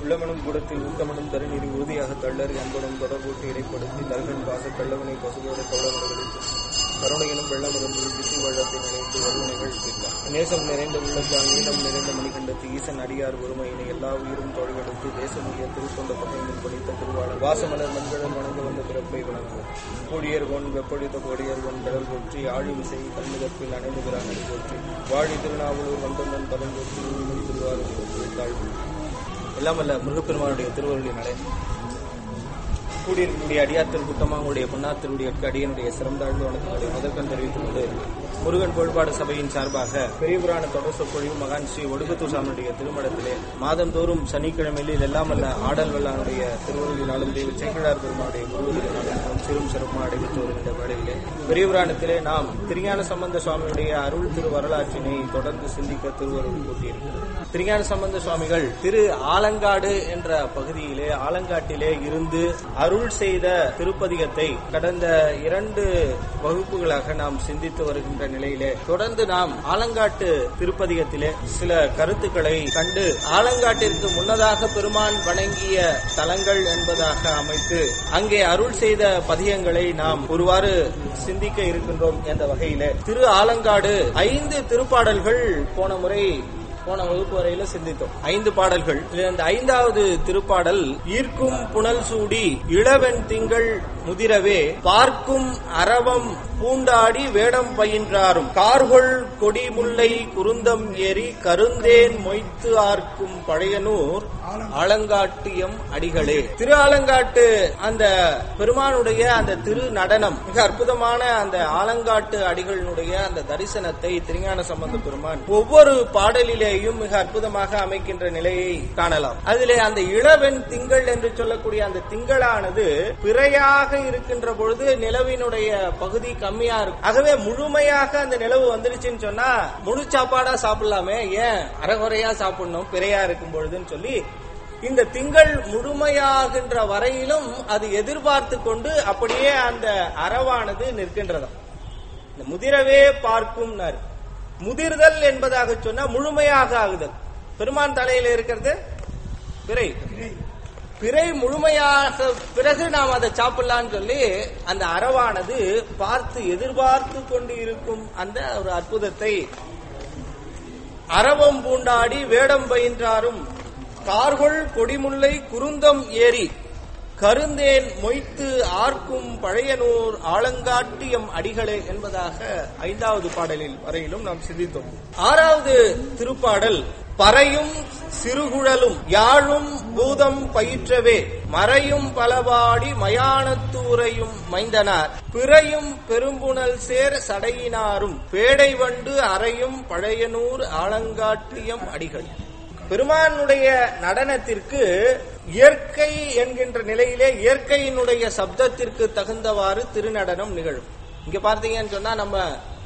உள்ளமனும் கூடத்தில் ஊக்கமனும் தருநீர் உறுதியாக தள்ளர் என்பனும் தொடர்பூட்டி இடைப்படுத்தி தல்கன் பாச கள்ளவனை பசுவோடு கள்ளவர்களுக்கு கருணையினும் வெள்ளமதம் திசை வெள்ளத்தை நினைத்து வருவனைகள் தீர்த்தான் நேசம் நிறைந்த உள்ளத்தால் நீளம் நிறைந்த மணிகண்டத்து ஈசன் அடியார் ஒருமையினை எல்லா உயிரும் தோள்களுக்கு தேசமுடைய திருத்தொண்ட பகையின் பணித்த திருவாளர் வாசமலர் மண்கடல் வணங்க வந்த பிறப்பை வணங்குவோம் கூடியர் கொன் வெப்பொழித்த கோடியர் கொன் கடல் போற்றி ஆழி விசை கண்ணுகப்பில் அணைந்து பிரானடி போற்றி வாழி திருநாவலூர் வந்தந்தன் பதம் போற்றி ஊழிமணி திருவாரூர் போற்றி தாழ்வு எல்லாம் அல்ல முருகப்பெருமானுடைய திருவருளினாலே கூடியிருக்கக்கூடிய அடியாத்தல் கூட்டமாவுடைய பொன்னாத்தருடைய அடியனுடைய சிறந்தாழ்வு வணக்கங்களை முதற்கண் தெரிவித்துக் கொண்டு முருகன் கோட்பாடு சபையின் சார்பாக பெரிய புராண தொடர் சொற்பொழிவு மகான் ஸ்ரீ ஒடுக்கத்தூர் சாமியுடைய திருமணத்திலே மாதந்தோறும் சனிக்கிழமையில் எல்லாம் அல்ல ஆடல் வல்லானுடைய திருவருளினாலும் தெய்வ சேக்கிழார் பெருமானுடைய குருவருளினாலும் சிறும் சிறப்பாக நடைபெற்று வருகின்ற வேளையிலே பெரிய புராணத்திலே நாம் திருஞான சம்பந்த சுவாமியுடைய அருள் திரு வரலாற்றினை தொடர்ந்து சிந்திக்க திருவருள் கூட்டியிருக்கிறோம் திருஞான சம்பந்த சுவாமிகள் திரு ஆலங்காடு என்ற பகுதியிலே ஆலங்காட்டிலே இருந்து அருள் செய்த திருப்பதிகத்தை கடந்த இரண்டு வகுப்புகளாக நாம் சிந்தித்து வருகின்ற நிலையிலே தொடர்ந்து நாம் ஆலங்காட்டு திருப்பதிகத்திலே சில கருத்துக்களை கண்டு ஆலங்காட்டிற்கு முன்னதாக பெருமான் வணங்கிய தலங்கள் என்பதாக அமைத்து அங்கே அருள் செய்த பதியங்களை நாம் ஒருவாறு சிந்திக்க இருக்கின்றோம் என்ற வகையிலே திரு ஆலங்காடு ஐந்து திருப்பாடல்கள் போன முறை போன வகுப்பு வரையில சிந்தித்தோம் ஐந்து பாடல்கள் இதுல இந்த ஐந்தாவது திருப்பாடல் ஈர்க்கும் புனல் சூடி இளவெண் திங்கள் முதிரவே பார்க்கும் அரவம் பூண்டாடி வேடம் பயின்றாரும் கார்கொள் கொடி முல்லை குருந்தம் ஏறி கருந்தேன் மொய்த்து ஆர்க்கும் பழையனூர் ஆலங்காட்டியம் அடிகளே திரு ஆலங்காட்டு அந்த பெருமானுடைய அந்த திரு நடனம் மிக அற்புதமான அந்த ஆலங்காட்டு அடிகளினுடைய அந்த தரிசனத்தை திருஞான சம்பந்த பெருமான் ஒவ்வொரு பாடலிலேயும் மிக அற்புதமாக அமைக்கின்ற நிலையை காணலாம் அதிலே அந்த இளவெண் திங்கள் என்று சொல்லக்கூடிய அந்த திங்களானது பிறையாக இருக்கின்ற பொழுது நிலவினுடைய பகுதி கம்மியா இருக்கும் ஆகவே முழுமையாக அந்த நிலவு வந்துருச்சுன்னு சொன்னா முழு சாப்பாடா சாப்பிடலாமே ஏன் அரைகுறையா சாப்பிடணும் பிறையா இருக்கும் பொழுதுன்னு சொல்லி இந்த திங்கள் முழுமையாகின்ற வரையிலும் அது எதிர்பார்த்து கொண்டு அப்படியே அந்த அறவானது நிற்கின்றதாம் இந்த முதிரவே பார்க்கும் முதிர்தல் என்பதாக சொன்னா முழுமையாக ஆகுதல் பெருமான் தலையில இருக்கிறது பிறை பிறை முழுமையாக பிறகு நாம் அதை சாப்பிடலாம்னு சொல்லி அந்த அறவானது பார்த்து எதிர்பார்த்து கொண்டு இருக்கும் அந்த ஒரு அற்புதத்தை அரவம் பூண்டாடி வேடம் பயின்றாரும் கார்கொள் கொடிமுல்லை குருந்தம் ஏறி கருந்தேன் மொய்த்து ஆர்க்கும் பழையனூர் ஆலங்காட்டியம் அடிகளே என்பதாக ஐந்தாவது பாடலில் வரையிலும் நாம் சிந்தித்தோம் ஆறாவது திருப்பாடல் பறையும் சிறுகுழலும் யாழும் பூதம் பயிற்றவே மறையும் பலபாடி மயானத்தூரையும் மைந்தனார் பிறையும் பெரும்புணல் சேர் சடையினாரும் பேடை வண்டு அறையும் பழையனூர் ஆலங்காட்டியம் அடிகள் பெருமானுடைய நடனத்திற்கு இயற்கை என்கின்ற நிலையிலே இயற்கையினுடைய சப்தத்திற்கு தகுந்தவாறு திருநடனம் நிகழும் இங்க பார்த்தீங்கன்னு சொன்னா நம்ம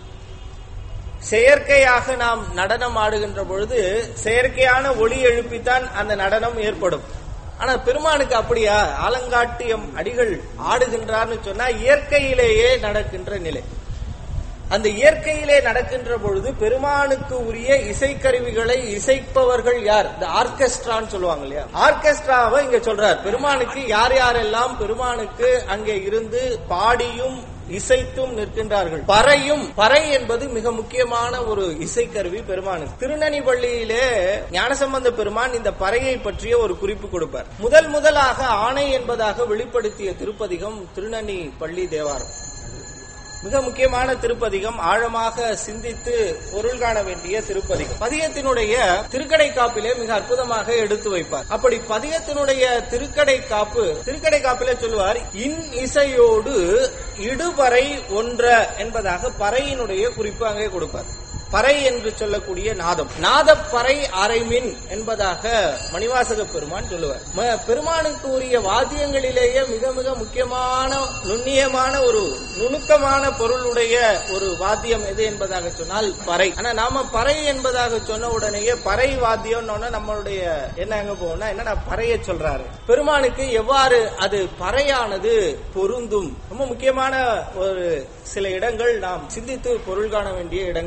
செயற்கையாக நாம் நடனம் ஆடுகின்ற பொழுது செயற்கையான ஒளி எழுப்பித்தான் அந்த நடனம் ஏற்படும் ஆனா பெருமானுக்கு அப்படியா ஆலங்காட்டியம் அடிகள் ஆடுகின்றார்னு சொன்னா இயற்கையிலேயே நடக்கின்ற நிலை அந்த இயற்கையிலே நடக்கின்ற பொழுது பெருமானுக்கு உரிய இசைக்கருவிகளை இசைப்பவர்கள் யார் இந்த ஆர்கெஸ்ட்ரான்னு சொல்லுவாங்க இல்லையா ஆர்கெஸ்ட்ராவை இங்க சொல்றார் பெருமானுக்கு யார் யாரெல்லாம் பெருமானுக்கு அங்கே இருந்து பாடியும் இசைத்தும் நிற்கின்றார்கள் பறையும் பறை என்பது மிக முக்கியமான ஒரு இசைக்கருவி பெருமானுக்கு திருநனி பள்ளியிலே ஞானசம்பந்த பெருமான் இந்த பறையை பற்றிய ஒரு குறிப்பு கொடுப்பார் முதல் முதலாக ஆணை என்பதாக வெளிப்படுத்திய திருப்பதிகம் திருநனி பள்ளி தேவாரம் மிக முக்கியமான திருப்பதிகம் ஆழமாக சிந்தித்து பொருள் காண வேண்டிய திருப்பதிகம் பதியத்தினுடைய திருக்கடை காப்பிலே மிக அற்புதமாக எடுத்து வைப்பார் அப்படி பதியத்தினுடைய திருக்கடை காப்பு திருக்கடை காப்பிலே சொல்லுவார் இன் இசையோடு இடுபறை ஒன்ற என்பதாக பறையினுடைய குறிப்பு அங்கே கொடுப்பார் பறை என்று சொல்லக்கூடிய நாதம் நாதப்பறை அரைமின் என்பதாக மணிவாசக பெருமான் சொல்லுவார் ம- பெருமானுக்கு உரிய வாத்தியங்களிலேயே மிக மிக முக்கியமான நுண்ணியமான ஒரு நுணுக்கமான பொருளுடைய ஒரு வாத்தியம் எது என்பதாக சொன்னால் பறை ஆனா நாம பறை என்பதாக சொன்ன உடனேயே பறை வாத்தியம்னு நம்மளுடைய என்ன எங்க போகும்னா என்னடா பறைய சொல்றாரு பெருமானுக்கு எவ்வாறு அது பறையானது பொருந்தும் ரொம்ப முக்கியமான ஒரு சில இடங்கள் நாம் சிந்தித்து பொருள் காண வேண்டிய இடங்கள் உண்டு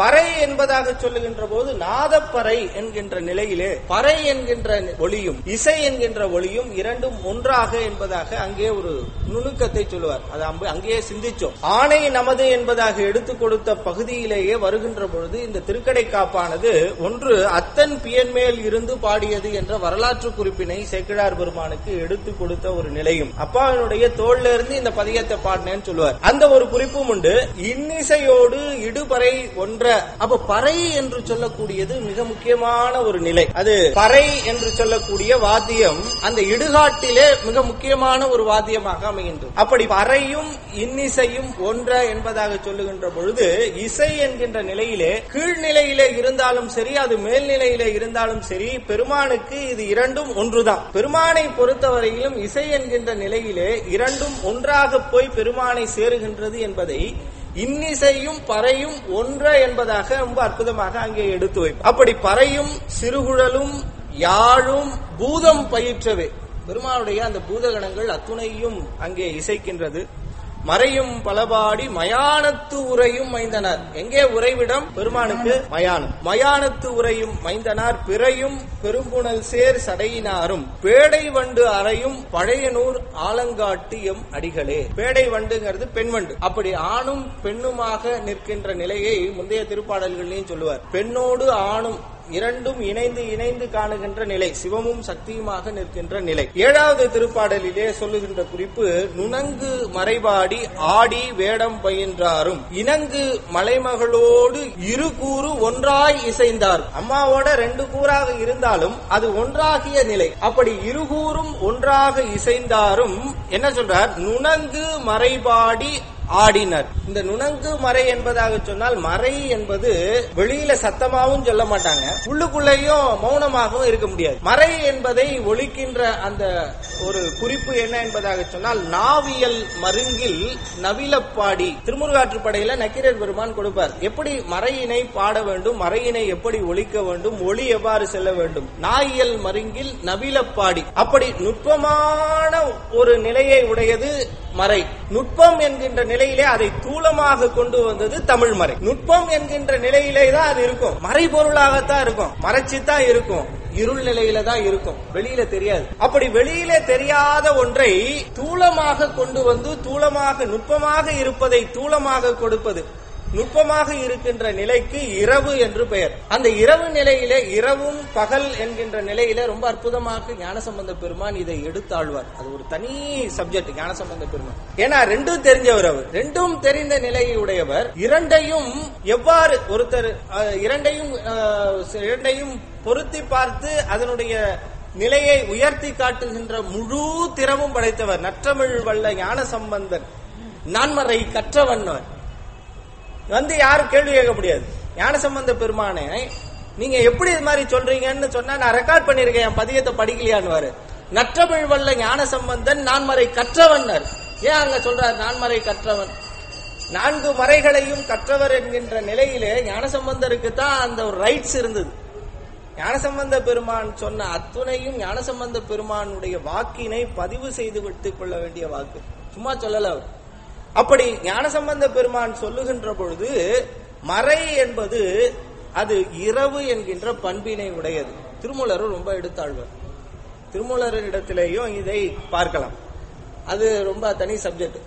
பறை என்பதாக சொல்லுகின்ற போது நாதப்பறை என்கின்ற நிலையிலே பறை என்கின்ற ஒளியும் இசை என்கின்ற ஒளியும் இரண்டும் ஒன்றாக என்பதாக அங்கே ஒரு நுணுக்கத்தை சொல்லுவார் அது அம்பு- அங்கேயே சிந்திச்சோம் ஆணை நமது என்பதாக எடுத்துக் கொடுத்த பகுதியிலேயே வருகின்ற பொழுது இந்த திருக்கடை காப்பானது ஒன்று அத்தன் பியன்மேல் இருந்து பாடியது என்ற வரலாற்று குறிப்பினை சேக்கிழார் பெருமானுக்கு எடுத்துக் கொடுத்த ஒரு நிலையும் அப்பாவினுடைய தோல்ல இருந்து இந்த பதியத்தை பாடினேன்னு சொல்லுவார் அந்த ஒரு குறிப்பும் உண்டு இன்னிசையோடு இடுபறை ஒன்ற அப்ப பறை என்று சொல்லக்கூடியது மிக முக்கியமான ஒரு நிலை அது பறை என்று சொல்லக்கூடிய வாத்தியம் அந்த இடுகாட்டிலே மிக முக்கியமான ஒரு வாத்தியமாக அமைகின்றது அப்படி பறையும் இன்னிசையும் ஒன்ற என்பதாக சொல்லுகின்ற பொழுது இசை என்கின்ற நிலையிலே கீழ்நிலையிலே இருந்தாலும் சரி அது மேல்நிலையிலே இருந்தாலும் சரி பெருமானுக்கு இது இரண்டும் ஒன்றுதான் பெருமானை பொறுத்தவரையிலும் இசை என்கின்ற நிலையிலே இரண்டும் ஒன்றாக போய் பெருமானை சேருகின்றது என்பதை இன்னிசையும் பறையும் ஒன்ற என்பதாக ரொம்ப அற்புதமாக அங்கே எடுத்து வைப்பார் அப்படி பறையும் சிறுகுழலும் யாழும் பூதம் பயிற்றவே பெருமானுடைய அந்த பூதகணங்கள் அத்துணையும் அங்கே இசைக்கின்றது மறையும் பலபாடி மயானத்து உரையும் மைந்தனார் எங்கே உறைவிடம் பெருமானுக்கு மயானம் மயானத்து உரையும் மைந்தனார் பிறையும் பெரும்புணல் சேர் சடையினாரும் பேடை வண்டு அறையும் பழையனூர் ஆலங்காட்டு எம் அடிகளே பேடை வண்டுங்கிறது பெண் வண்டு அப்படி ஆணும் பெண்ணுமாக நிற்கின்ற நிலையை முந்தைய திருப்பாடல்கள்லையும் சொல்லுவார் பெண்ணோடு ஆணும் இரண்டும் இணைந்து இணைந்து காணுகின்ற நிலை சிவமும் சக்தியுமாக நிற்கின்ற நிலை ஏழாவது திருப்பாடலிலே சொல்லுகின்ற குறிப்பு நுணங்கு மறைபாடி ஆடி வேடம் பயின்றாரும் இணங்கு மலைமகளோடு இரு கூறு ஒன்றாய் இசைந்தார் அம்மாவோட ரெண்டு கூறாக இருந்தாலும் அது ஒன்றாகிய நிலை அப்படி இருகூறும் ஒன்றாக இசைந்தாரும் என்ன சொல்றார் நுணங்கு மறைபாடி ஆடினர் இந்த நுணங்கு மறை என்பதாக சொன்னால் மறை என்பது வெளியில சத்தமாவும் சொல்ல மாட்டாங்க உள்ளுக்குள்ளேயும் மௌனமாகவும் இருக்க முடியாது மறை என்பதை ஒழிக்கின்ற அந்த ஒரு குறிப்பு என்ன என்பதாக சொன்னால் நாவியல் மருங்கில் நவிலப்பாடி திருமுருகாற்றுப்படையில நக்கீரர் பெருமான் கொடுப்பார் எப்படி மறையினை பாட வேண்டும் மறையினை எப்படி ஒழிக்க வேண்டும் ஒளி எவ்வாறு செல்ல வேண்டும் நாயியல் மருங்கில் நவிலப்பாடி அப்படி நுட்பமான ஒரு நிலையை உடையது மறை நுட்பம் என்கின்ற நிலையிலே அதை தூளமாக கொண்டு வந்தது தமிழ் மறை நுட்பம் என்கின்ற நிலையிலே தான் அது இருக்கும் மறைபொருளாகத்தான் இருக்கும் மறைச்சுதான் இருக்கும் இருள் நிலையில தான் இருக்கும் வெளியில தெரியாது அப்படி வெளியில தெரியாத ஒன்றை தூளமாக கொண்டு வந்து தூளமாக நுட்பமாக இருப்பதை தூளமாக கொடுப்பது நுட்பமாக இருக்கின்ற நிலைக்கு இரவு என்று பெயர் அந்த இரவு நிலையிலே இரவும் பகல் என்கின்ற நிலையில ரொம்ப அற்புதமாக ஞானசம்பந்த பெருமான் இதை எடுத்தாழ்வார் அது ஒரு தனி சப்ஜெக்ட் ஞானசம்பந்த பெருமான் ஏன்னா ரெண்டும் தெரிஞ்சவர் அவர் ரெண்டும் தெரிந்த நிலையை உடையவர் இரண்டையும் எவ்வாறு ஒருத்தர் அஹ், இரண்டையும் அஹ், இரண்டையும் பொருத்தி பார்த்து அதனுடைய நிலையை உயர்த்தி காட்டுகின்ற முழு திறமும் படைத்தவர் நற்றமிழ் வல்ல ஞான சம்பந்தன் நான்மறை கற்றவன்னவர் வந்து யாரும் கேள்வி கேட்க முடியாது ஞானசம்பந்த பெருமானே நீங்க எப்படி இது மாதிரி சொல்றீங்கன்னு சொன்னா நான் ரெக்கார்ட் பண்ணிருக்கேன் என் பதியத்தை படிக்கலையான்னு நற்றமிழ் வல்ல ஞானசம்பந்தன் நான்மறை கற்றவன்னர் ஏன் அங்க சொல்றார் நான்மறை கற்றவன் நான்கு மறைகளையும் கற்றவர் என்கின்ற நிலையிலே ஞானசம்பந்தருக்கு தான் அந்த ஒரு ரைட்ஸ் இருந்தது ஞானசம்பந்த பெருமான் சொன்ன அத்துணையும் ஞானசம்பந்த பெருமானுடைய வாக்கினை பதிவு செய்து வைத்துக் கொள்ள வேண்டிய வாக்கு சும்மா சொல்லல அவர் அப்படி ஞானசம்பந்த பெருமான் சொல்லுகின்ற பொழுது மறை என்பது அது இரவு என்கின்ற பண்பினை உடையது திருமூலரும் ரொம்ப எடுத்தாழ்வர் திருமூலரின் இடத்திலேயும் இதை பார்க்கலாம் அது ரொம்ப தனி சப்ஜெக்ட்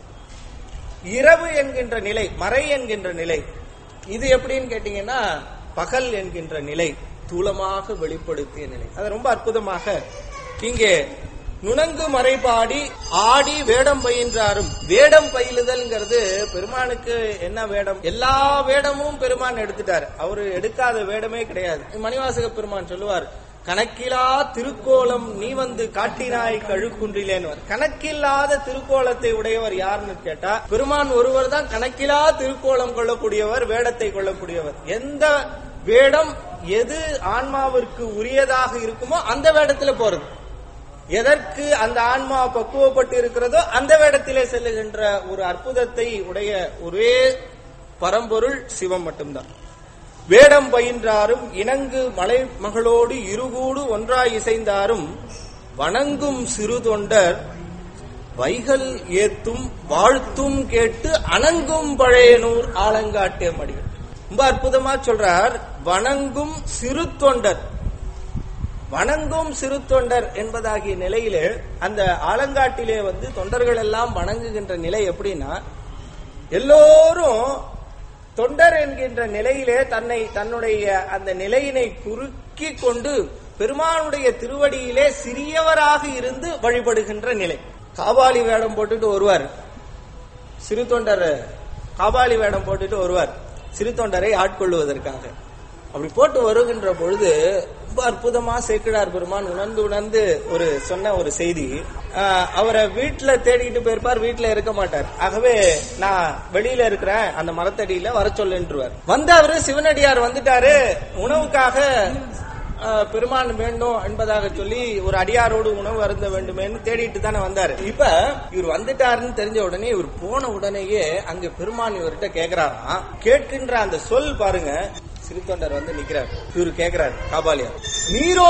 இரவு என்கின்ற நிலை மறை என்கின்ற நிலை இது எப்படின்னு கேட்டீங்கன்னா பகல் என்கின்ற நிலை தூளமாக வெளிப்படுத்திய நிலை அது ரொம்ப அற்புதமாக இங்கே நுணங்கு மறைபாடி ஆடி வேடம் பயின்றாரும் வேடம் பயிலுதல்ங்கிறது பெருமானுக்கு என்ன வேடம் எல்லா வேடமும் பெருமான் எடுத்துட்டாரு அவரு எடுக்காத வேடமே கிடையாது மணிவாசக பெருமான் சொல்லுவார் கணக்கிலா திருக்கோலம் நீ வந்து காட்டினாய் கழுக்குன்றிலேன்னு கணக்கில்லாத திருக்கோலத்தை உடையவர் யாருன்னு கேட்டா பெருமான் ஒருவர் தான் கணக்கிலா திருக்கோலம் கொள்ளக்கூடியவர் வேடத்தை கொள்ளக்கூடியவர் எந்த வேடம் எது ஆன்மாவிற்கு உரியதாக இருக்குமோ அந்த வேடத்துல போறது எதற்கு அந்த ஆன்மா பக்குவப்பட்டு இருக்கிறதோ அந்த வேடத்திலே செல்லுகின்ற ஒரு அற்புதத்தை உடைய ஒரே பரம்பொருள் சிவம் மட்டும்தான் வேடம் பயின்றாரும் இணங்கு மலை மகளோடு இருகூடு ஒன்றாய் இசைந்தாரும் வணங்கும் சிறு தொண்டர் வைகல் ஏத்தும் வாழ்த்தும் கேட்டு அணங்கும் பழையனூர் ஆலங்காட்டே மடிகள் ரொம்ப அற்புதமா சொல்றார் வணங்கும் சிறு தொண்டர் வணங்கும் சிறு தொண்டர் என்பதாகிய நிலையிலே அந்த ஆலங்காட்டிலே வந்து தொண்டர்கள் எல்லாம் வணங்குகின்ற நிலை எப்படின்னா எல்லோரும் தொண்டர் என்கின்ற நிலையிலே தன்னை தன்னுடைய அந்த நிலையினை குறுக்கி கொண்டு பெருமானுடைய திருவடியிலே சிறியவராக இருந்து வழிபடுகின்ற நிலை காபாலி வேடம் போட்டுட்டு வருவார் சிறு தொண்டர் காபாலி வேடம் போட்டுட்டு வருவார் சிறு தொண்டரை ஆட்கொள்வதற்காக அப்படி போட்டு வருகின்ற பொழுது ரொம்ப அற்புதமா சேக்கிழார் பெருமான் உணர்ந்து உணர்ந்து ஒரு சொன்ன ஒரு செய்தி ஆஹ், அவரை வீட்டுல தேடிட்டு போயிருப்பார் வீட்டுல இருக்க மாட்டார் ஆகவே நான் வெளியில இருக்கிறேன் அந்த மரத்தடியில வர சொல்லுன்றுவார் வந்த அவரு சிவனடியார் வந்துட்டாரு உணவுக்காக ஆஹ், பெருமான் வேண்டும் என்பதாக சொல்லி ஒரு அடியாரோடு உணவு அருந்த வேண்டுமேன்னு தேடிட்டு தானே வந்தாரு இப்ப இவர் வந்துட்டாருன்னு தெரிஞ்ச உடனே இவர் போன உடனேயே அங்க பெருமான் இவர்கிட்ட கேக்குறாராம் கேட்கின்ற அந்த சொல் பாருங்க சிறுத்தொண்டர் வந்து நிக்கிறார் இவர் கேக்குறாரு காபாலியார் நீரோ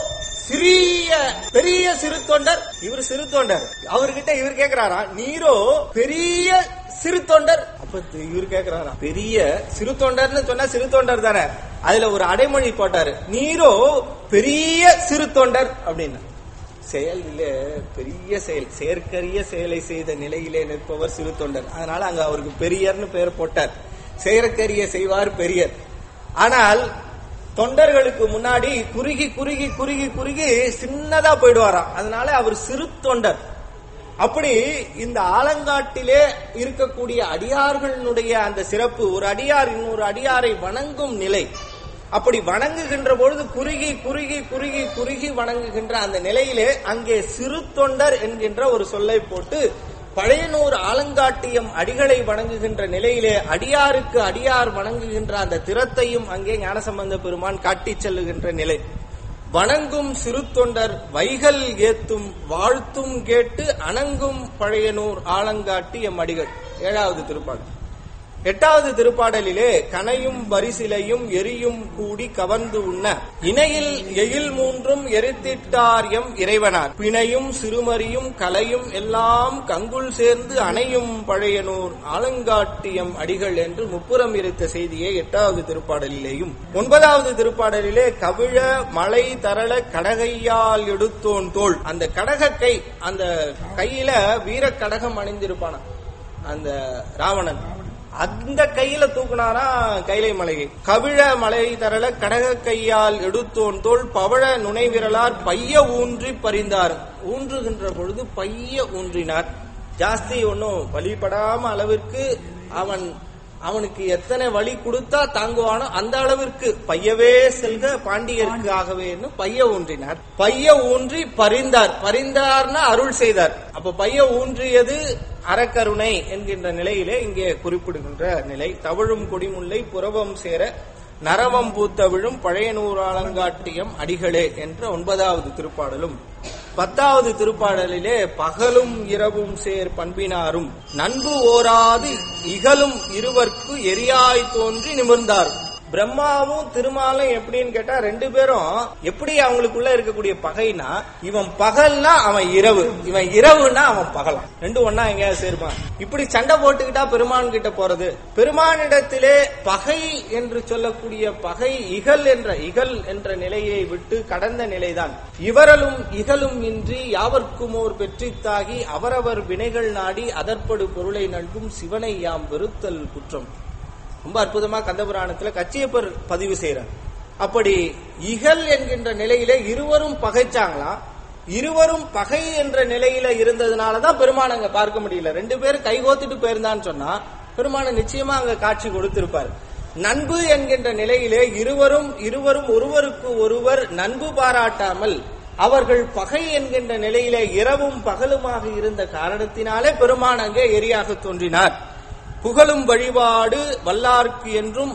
சிறிய பெரிய சிறு தொண்டர் இவர் சிறு தொண்டர் அவர்கிட்ட இவர் கேக்குறாரா நீரோ பெரிய சிறு தொண்டர் அப்ப இவர் கேக்குறாரா பெரிய சிறு தொண்டர்னு சொன்னா சிறு தொண்டர் தானே அதுல ஒரு அடைமொழி போட்டாரு நீரோ பெரிய சிறு தொண்டர் அப்படின்னு செயலிலே பெரிய செயல் செயற்கரிய செயலை செய்த நிலையிலே நிற்பவர் சிறு தொண்டர் அதனால அங்க அவருக்கு பெரியர்னு பெயர் போட்டார் செயற்கரிய செய்வார் பெரியர் ஆனால் தொண்டர்களுக்கு முன்னாடி குறுகி குறுகி குறுகி குறுகி சின்னதா போயிடுவாராம் அதனால அவர் சிறு தொண்டர் அப்படி இந்த ஆலங்காட்டிலே இருக்கக்கூடிய அடியார்களுடைய அந்த சிறப்பு ஒரு அடியார் இன்னொரு அடியாரை வணங்கும் நிலை அப்படி வணங்குகின்ற பொழுது குறுகி குறுகி குறுகி குறுகி வணங்குகின்ற அந்த நிலையிலே அங்கே சிறு தொண்டர் என்கின்ற ஒரு சொல்லை போட்டு பழையனூர் ஆலங்காட்டியம் அடிகளை வணங்குகின்ற நிலையிலே அடியாருக்கு அடியார் வணங்குகின்ற அந்த திறத்தையும் அங்கே ஞானசம்பந்த பெருமான் காட்டிச் செல்லுகின்ற நிலை வணங்கும் சிறு தொண்டர் வைகல் ஏத்தும் வாழ்த்தும் கேட்டு அணங்கும் பழையனூர் ஆலங்காட்டி எம் அடிகள் ஏழாவது திருப்பாடல் எட்டாவது திருப்பாடலிலே கனையும் பரிசிலையும் எரியும் கூடி கவர்ந்து உண்ண இணையில் எயில் மூன்றும் எரித்திட்டார் எம் இறைவனார் பிணையும் சிறுமரியும் கலையும் எல்லாம் கங்குல் சேர்ந்து அணையும் பழையனூர் ஆலங்காட்டியம் அடிகள் என்று முப்புறம் இருத்த செய்தியை எட்டாவது திருப்பாடலிலேயும் ஒன்பதாவது திருப்பாடலிலே கவிழ மலை தரள கடகையால் எடுத்தோன் தோள் அந்த கடக கை அந்த கையில வீர கடகம் அணிந்திருப்பான அந்த ராவணன் அந்த கையில தூக்குனாரா கைலை மலையை கவிழ மலை தரல கடக கையால் எடுத்தோன் தோள் பவழ நுனை விரலார் பைய ஊன்றி பறிந்தார் ஊன்றுகின்ற பொழுது பைய ஊன்றினார் ஜாஸ்தி ஒன்னும் வழிபடாம அளவிற்கு அவன் அவனுக்கு எத்தனை வழி கொடுத்தா தாங்குவானோ அந்த அளவிற்கு பையவே செல்க பாண்டியருக்காகவே பைய ஊன்றினார் பைய ஊன்றி பரிந்தார் பரிந்தார்னா அருள் செய்தார் அப்ப பைய ஊன்றியது அறக்கருணை என்கின்ற நிலையிலே இங்கே குறிப்பிடுகின்ற நிலை தவழும் கொடிமுல்லை புறவம் சேர நரவம் பூத்த விழும் பழையனூர் ஆலங்காட்டியம் அடிகளே என்ற ஒன்பதாவது திருப்பாடலும் பத்தாவது திருப்பாடலிலே பகலும் இரவும் சேர் பண்பினாரும் நண்பு ஓராது இகலும் இருவர்க்கு எரியாய் தோன்றி நிமிர்ந்தார் பிரம்மாவும் திருமாலும் எப்படின்னு கேட்டா ரெண்டு பேரும் எப்படி அவங்களுக்குள்ள இருக்கக்கூடிய பகைனா இவன் பகல்னா அவன் இரவு இவன் இரவுனா அவன் பகலாம் ரெண்டும் ஒன்னா எங்கேயாவது சேர்ப்பான் இப்படி சண்டை போட்டுக்கிட்டா பெருமான் கிட்ட போறது பெருமானிடத்திலே பகை என்று சொல்லக்கூடிய பகை இகல் என்ற இகல் என்ற நிலையை விட்டு கடந்த நிலைதான் இவரலும் இகலும் இன்றி யாவர்க்குமோர் பெற்றித்தாகி அவரவர் வினைகள் நாடி அதற்படு பொருளை நல்கும் சிவனை யாம் வெறுத்தல் குற்றம் ரொம்ப அற்புதமா கந்தபுராணத்துல கச்சியப்பர் பதிவு செய்யறார் அப்படி இகல் என்கின்ற நிலையில இருவரும் பகைச்சாங்களாம் இருவரும் பகை என்ற நிலையில இருந்ததுனாலதான் பெருமான் அங்க பார்க்க முடியல ரெண்டு பேரும் கைகோத்துட்டு போயிருந்தான்னு சொன்னா பெருமான நிச்சயமா அங்க காட்சி கொடுத்திருப்பார் நண்பு என்கின்ற நிலையிலே இருவரும் இருவரும் ஒருவருக்கு ஒருவர் நண்பு பாராட்டாமல் அவர்கள் பகை என்கின்ற நிலையிலே இரவும் பகலுமாக இருந்த காரணத்தினாலே பெருமான் அங்கே எரியாக தோன்றினார் புகழும் வழிபாடு வல்லார்க்கு என்றும்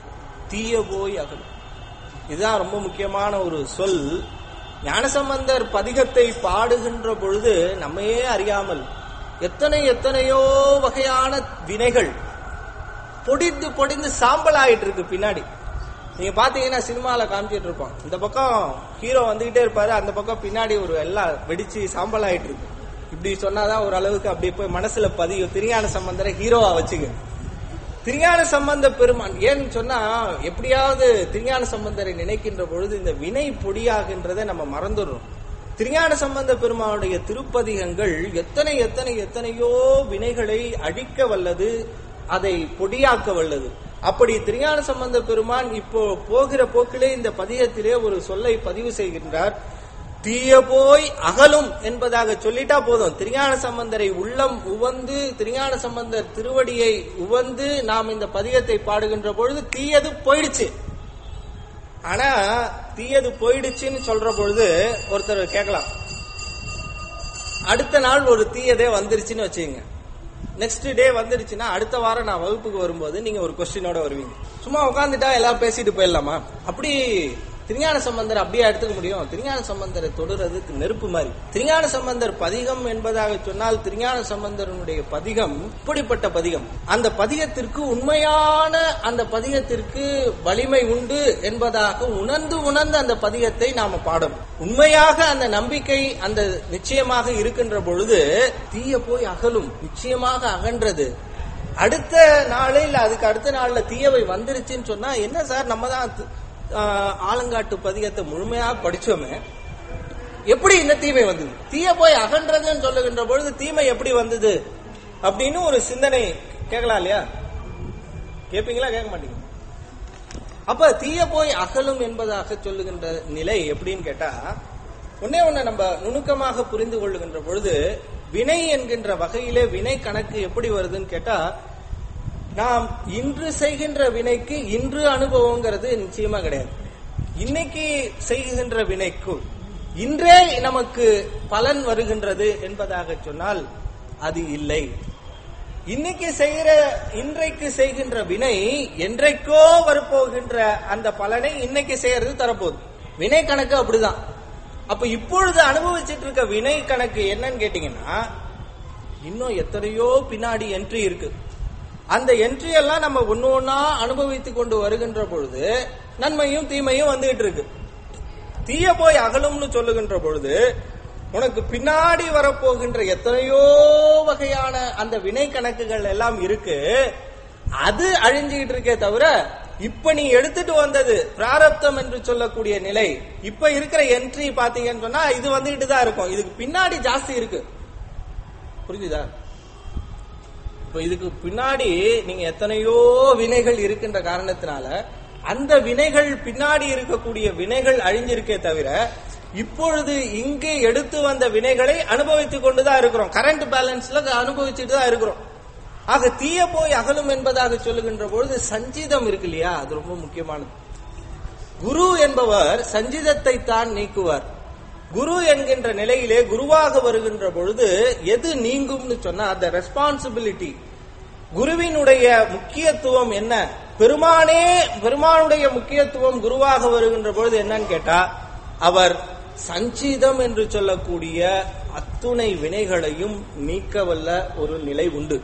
தீய போய் அகலும் இதுதான் ரொம்ப முக்கியமான ஒரு சொல் ஞானசம்பந்தர் பதிகத்தை பாடுகின்ற பொழுது நம்மையே அறியாமல் எத்தனை எத்தனையோ வகையான வினைகள் பொடிந்து பொடிந்து சாம்பல் ஆயிட்டு இருக்கு பின்னாடி நீங்க பாத்தீங்கன்னா சினிமால காமிச்சிட்டு இருப்போம் இந்த பக்கம் ஹீரோ வந்துகிட்டே இருப்பாரு அந்த பக்கம் பின்னாடி ஒரு எல்லாம் வெடிச்சு சாம்பல் ஆயிட்டு இருக்கு இப்படி சொன்னாதான் ஒரு அளவுக்கு அப்படி போய் மனசுல பதியும் திருஞான சம்பந்தரை ஹீரோவா வச்சுக்க திருஞான சம்பந்த பெருமான் ஏன்னு சொன்னா எப்படியாவது திருஞான சம்பந்தரை நினைக்கின்ற பொழுது இந்த வினை பொடியாகின்றதை நம்ம மறந்துடுறோம் திருஞான சம்பந்த பெருமானுடைய திருப்பதிகங்கள் எத்தனை எத்தனை எத்தனையோ வினைகளை அழிக்க வல்லது அதை பொடியாக்க வல்லது அப்படி திருஞான சம்பந்த பெருமான் இப்போ போகிற போக்கிலே இந்த பதிகத்திலே ஒரு சொல்லை பதிவு செய்கின்றார் தீய போய் அகலும் என்பதாக சொல்லிட்டா போதும் திருஞான சம்பந்தரை உள்ளம் உவந்து திருஞான சம்பந்தர் திருவடியை உவந்து நாம் இந்த பதிகத்தை பாடுகின்ற பொழுது தீயது போயிடுச்சு ஆனா தீயது போயிடுச்சுன்னு சொல்ற பொழுது ஒருத்தர் கேட்கலாம் அடுத்த நாள் ஒரு தீயதே வந்துருச்சுன்னு வச்சுக்கோங்க நெக்ஸ்ட் டே வந்துருச்சுன்னா அடுத்த வாரம் நான் வகுப்புக்கு வரும்போது நீங்க ஒரு கொஸ்டினோட வருவீங்க சும்மா உட்காந்துட்டா எல்லாரும் பேசிட்டு போயிடலாமா அப்படி திருஞான சம்பந்தர் அப்படியே எடுத்துக்க முடியும் திருஞான சம்பந்தரை தொடுறதுக்கு நெருப்பு மாதிரி திருஞான சம்பந்தர் பதிகம் என்பதாக சொன்னால் திருஞான சம்பந்தரனுடைய பதிகம் இப்படிப்பட்ட பதிகம் அந்த பதிகத்திற்கு உண்மையான அந்த பதிகத்திற்கு வலிமை உண்டு என்பதாக உணர்ந்து உணர்ந்து அந்த பதிகத்தை நாம பாடணும் உண்மையாக அந்த நம்பிக்கை அந்த நிச்சயமாக இருக்கின்ற பொழுது தீய போய் அகலும் நிச்சயமாக அகன்றது அடுத்த நாளே இல்ல அதுக்கு அடுத்த நாள்ல தீயவை வந்துருச்சுன்னு சொன்னா என்ன சார் நம்ம தான் து- ஆஹ் ஆலங்காட்டு பதிகத்தை முழுமையாக படிச்சோமே எப்படி இந்த தீமை வந்தது தீய போய் அகன்றதுன்னு சொல்லுகின்ற பொழுது தீமை எப்படி வந்தது அப்படின்னு ஒரு சிந்தனை கேட்கலாம் இல்லையா கேட்பீங்களா கேட்க மாட்டீங்க அப்ப தீய போய் அகலும் என்பதாக சொல்லுகின்ற நிலை எப்படின்னு கேட்டா ஒன்னே ஒண்ணு நம்ம நுணுக்கமாக புரிந்து கொள்ளுகின்ற பொழுது வினை என்கின்ற வகையிலே வினை கணக்கு எப்படி வருதுன்னு கேட்டா நாம் இன்று செய்கின்ற வினைக்கு இன்று அனுபவங்கிறது நிச்சயமா கிடையாது இன்னைக்கு செய்கின்ற வினைக்கு இன்றே நமக்கு பலன் வருகின்றது என்பதாக சொன்னால் அது இல்லை இன்னைக்கு செய்கிற இன்றைக்கு செய்கின்ற வினை என்றைக்கோ வரப்போகின்ற அந்த பலனை இன்னைக்கு செய்யறது தரப்போகுது வினை கணக்கு அப்படிதான் அப்ப இப்பொழுது அனுபவிச்சிட்டு இருக்க வினை கணக்கு என்னன்னு கேட்டீங்கன்னா இன்னும் எத்தனையோ பின்னாடி என்ட்ரி இருக்கு அந்த என்ட்ரி எல்லாம் நம்ம ஒண்ணு ஒண்ணா அனுபவித்து கொண்டு வருகின்ற பொழுது நன்மையும் தீமையும் வந்துகிட்டு இருக்கு தீய போய் அகலும்னு சொல்லுகின்ற பொழுது உனக்கு பின்னாடி வரப்போகின்ற எத்தனையோ வகையான அந்த வினை கணக்குகள் எல்லாம் இருக்கு அது அழிஞ்சுகிட்டு இருக்கே தவிர இப்ப நீ எடுத்துட்டு வந்தது பிராரப்தம் என்று சொல்லக்கூடிய நிலை இப்ப இருக்கிற என்ட்ரி பாத்தீங்கன்னு சொன்னா இது வந்துகிட்டு தான் இருக்கும் இதுக்கு பின்னாடி ஜாஸ்தி இருக்கு புரிஞ்சுதா இப்ப இதுக்கு பின்னாடி நீங்க எத்தனையோ வினைகள் இருக்கின்ற காரணத்தினால அந்த வினைகள் பின்னாடி இருக்கக்கூடிய வினைகள் அழிஞ்சிருக்கே தவிர இப்பொழுது இங்கே எடுத்து வந்த வினைகளை அனுபவித்துக் கொண்டுதான் இருக்கிறோம் கரண்ட் பேலன்ஸ்ல அனுபவிச்சுட்டு தான் இருக்கிறோம் ஆக தீய போய் அகலும் என்பதாக சொல்லுகின்ற பொழுது சஞ்சிதம் இருக்கு இல்லையா அது ரொம்ப முக்கியமானது குரு என்பவர் சஞ்சிதத்தை தான் நீக்குவார் குரு என்கின்ற நிலையிலே குருவாக வருகின்ற பொழுது எது நீங்கும்னு சொன்னா அந்த ரெஸ்பான்சிபிலிட்டி குருவினுடைய முக்கியத்துவம் என்ன பெருமானே பெருமானுடைய முக்கியத்துவம் குருவாக வருகின்ற பொழுது என்னன்னு கேட்டா அவர் சஞ்சிதம் என்று சொல்லக்கூடிய அத்துணை வினைகளையும் நீக்கவல்ல ஒரு நிலை உண்டு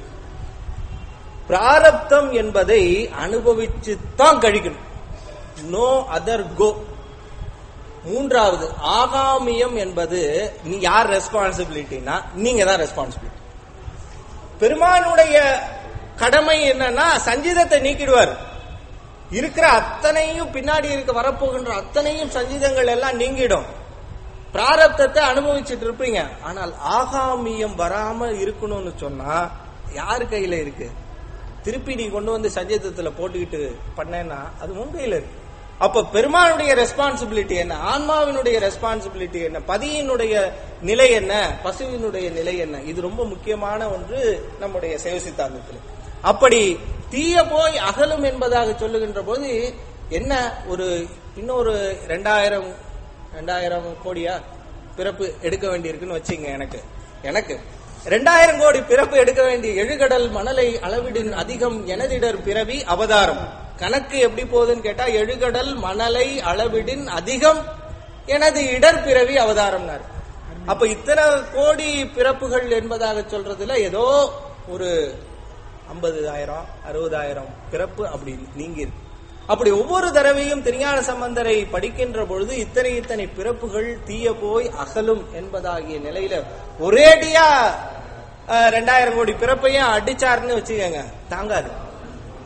பிராரப்தம் என்பதை அனுபவிச்சு தான் கழிக்கணும் நோ அதர் கோ மூன்றாவது ஆகாமியம் என்பது நீ யார் ரெஸ்பான்சிபிலிட்டினா நீங்க தான் ரெஸ்பான்சிபிலிட்டி பெருமானுடைய கடமை என்னன்னா சஞ்சீதத்தை நீக்கிடுவார் இருக்கிற அத்தனையும் பின்னாடி இருக்க வரப்போகின்ற அத்தனையும் சஞ்சீதங்கள் எல்லாம் நீங்கிடும் பிராரப்தத்தை அனுபவிச்சுட்டு இருப்பீங்க ஆனால் ஆகாமியம் வராம இருக்கணும்னு சொன்னா யாரு கையில இருக்கு திருப்பி நீ கொண்டு வந்து சஞ்சீதத்துல போட்டுக்கிட்டு பண்ணேன்னா அது உன் கையில இருக்கு அப்ப பெருமானுடைய ரெஸ்பான்சிபிலிட்டி என்ன ஆன்மாவினுடைய ரெஸ்பான்சிபிலிட்டி என்ன பதியினுடைய நிலை என்ன பசுவினுடைய நிலை என்ன இது ரொம்ப முக்கியமான ஒன்று நம்முடைய சைவ சித்தாந்தத்தில் அப்படி தீய போய் அகலும் என்பதாக சொல்லுகின்ற போது என்ன ஒரு இன்னொரு ரெண்டாயிரம் ரெண்டாயிரம் கோடியா பிறப்பு எடுக்க வேண்டியிருக்குன்னு வச்சுங்க எனக்கு எனக்கு ரெண்டாயிரம் கோடி பிறப்பு எடுக்க வேண்டிய எழுகடல் மணலை அளவிடின் அதிகம் எனதிடர் பிறவி அவதாரம் கணக்கு எப்படி போகுதுன்னு கேட்டா எழுகடல் மணலை அளவிடின் அதிகம் எனது இடர் பிறவி அவதாரம்னார் அப்ப இத்தனை கோடி பிறப்புகள் என்பதாக சொல்றதுல ஏதோ ஒரு ஐம்பதாயிரம் அறுபதாயிரம் பிறப்பு அப்படி நீங்கி இருக்கு அப்படி ஒவ்வொரு தடவையும் திருஞான சம்பந்தரை படிக்கின்ற பொழுது இத்தனை இத்தனை பிறப்புகள் தீய போய் அகலும் என்பதாகிய நிலையில ஒரேடியா அஹ், ரெண்டாயிரம் கோடி பிறப்பையும் அடிச்சாருன்னு வச்சுக்கோங்க தாங்காது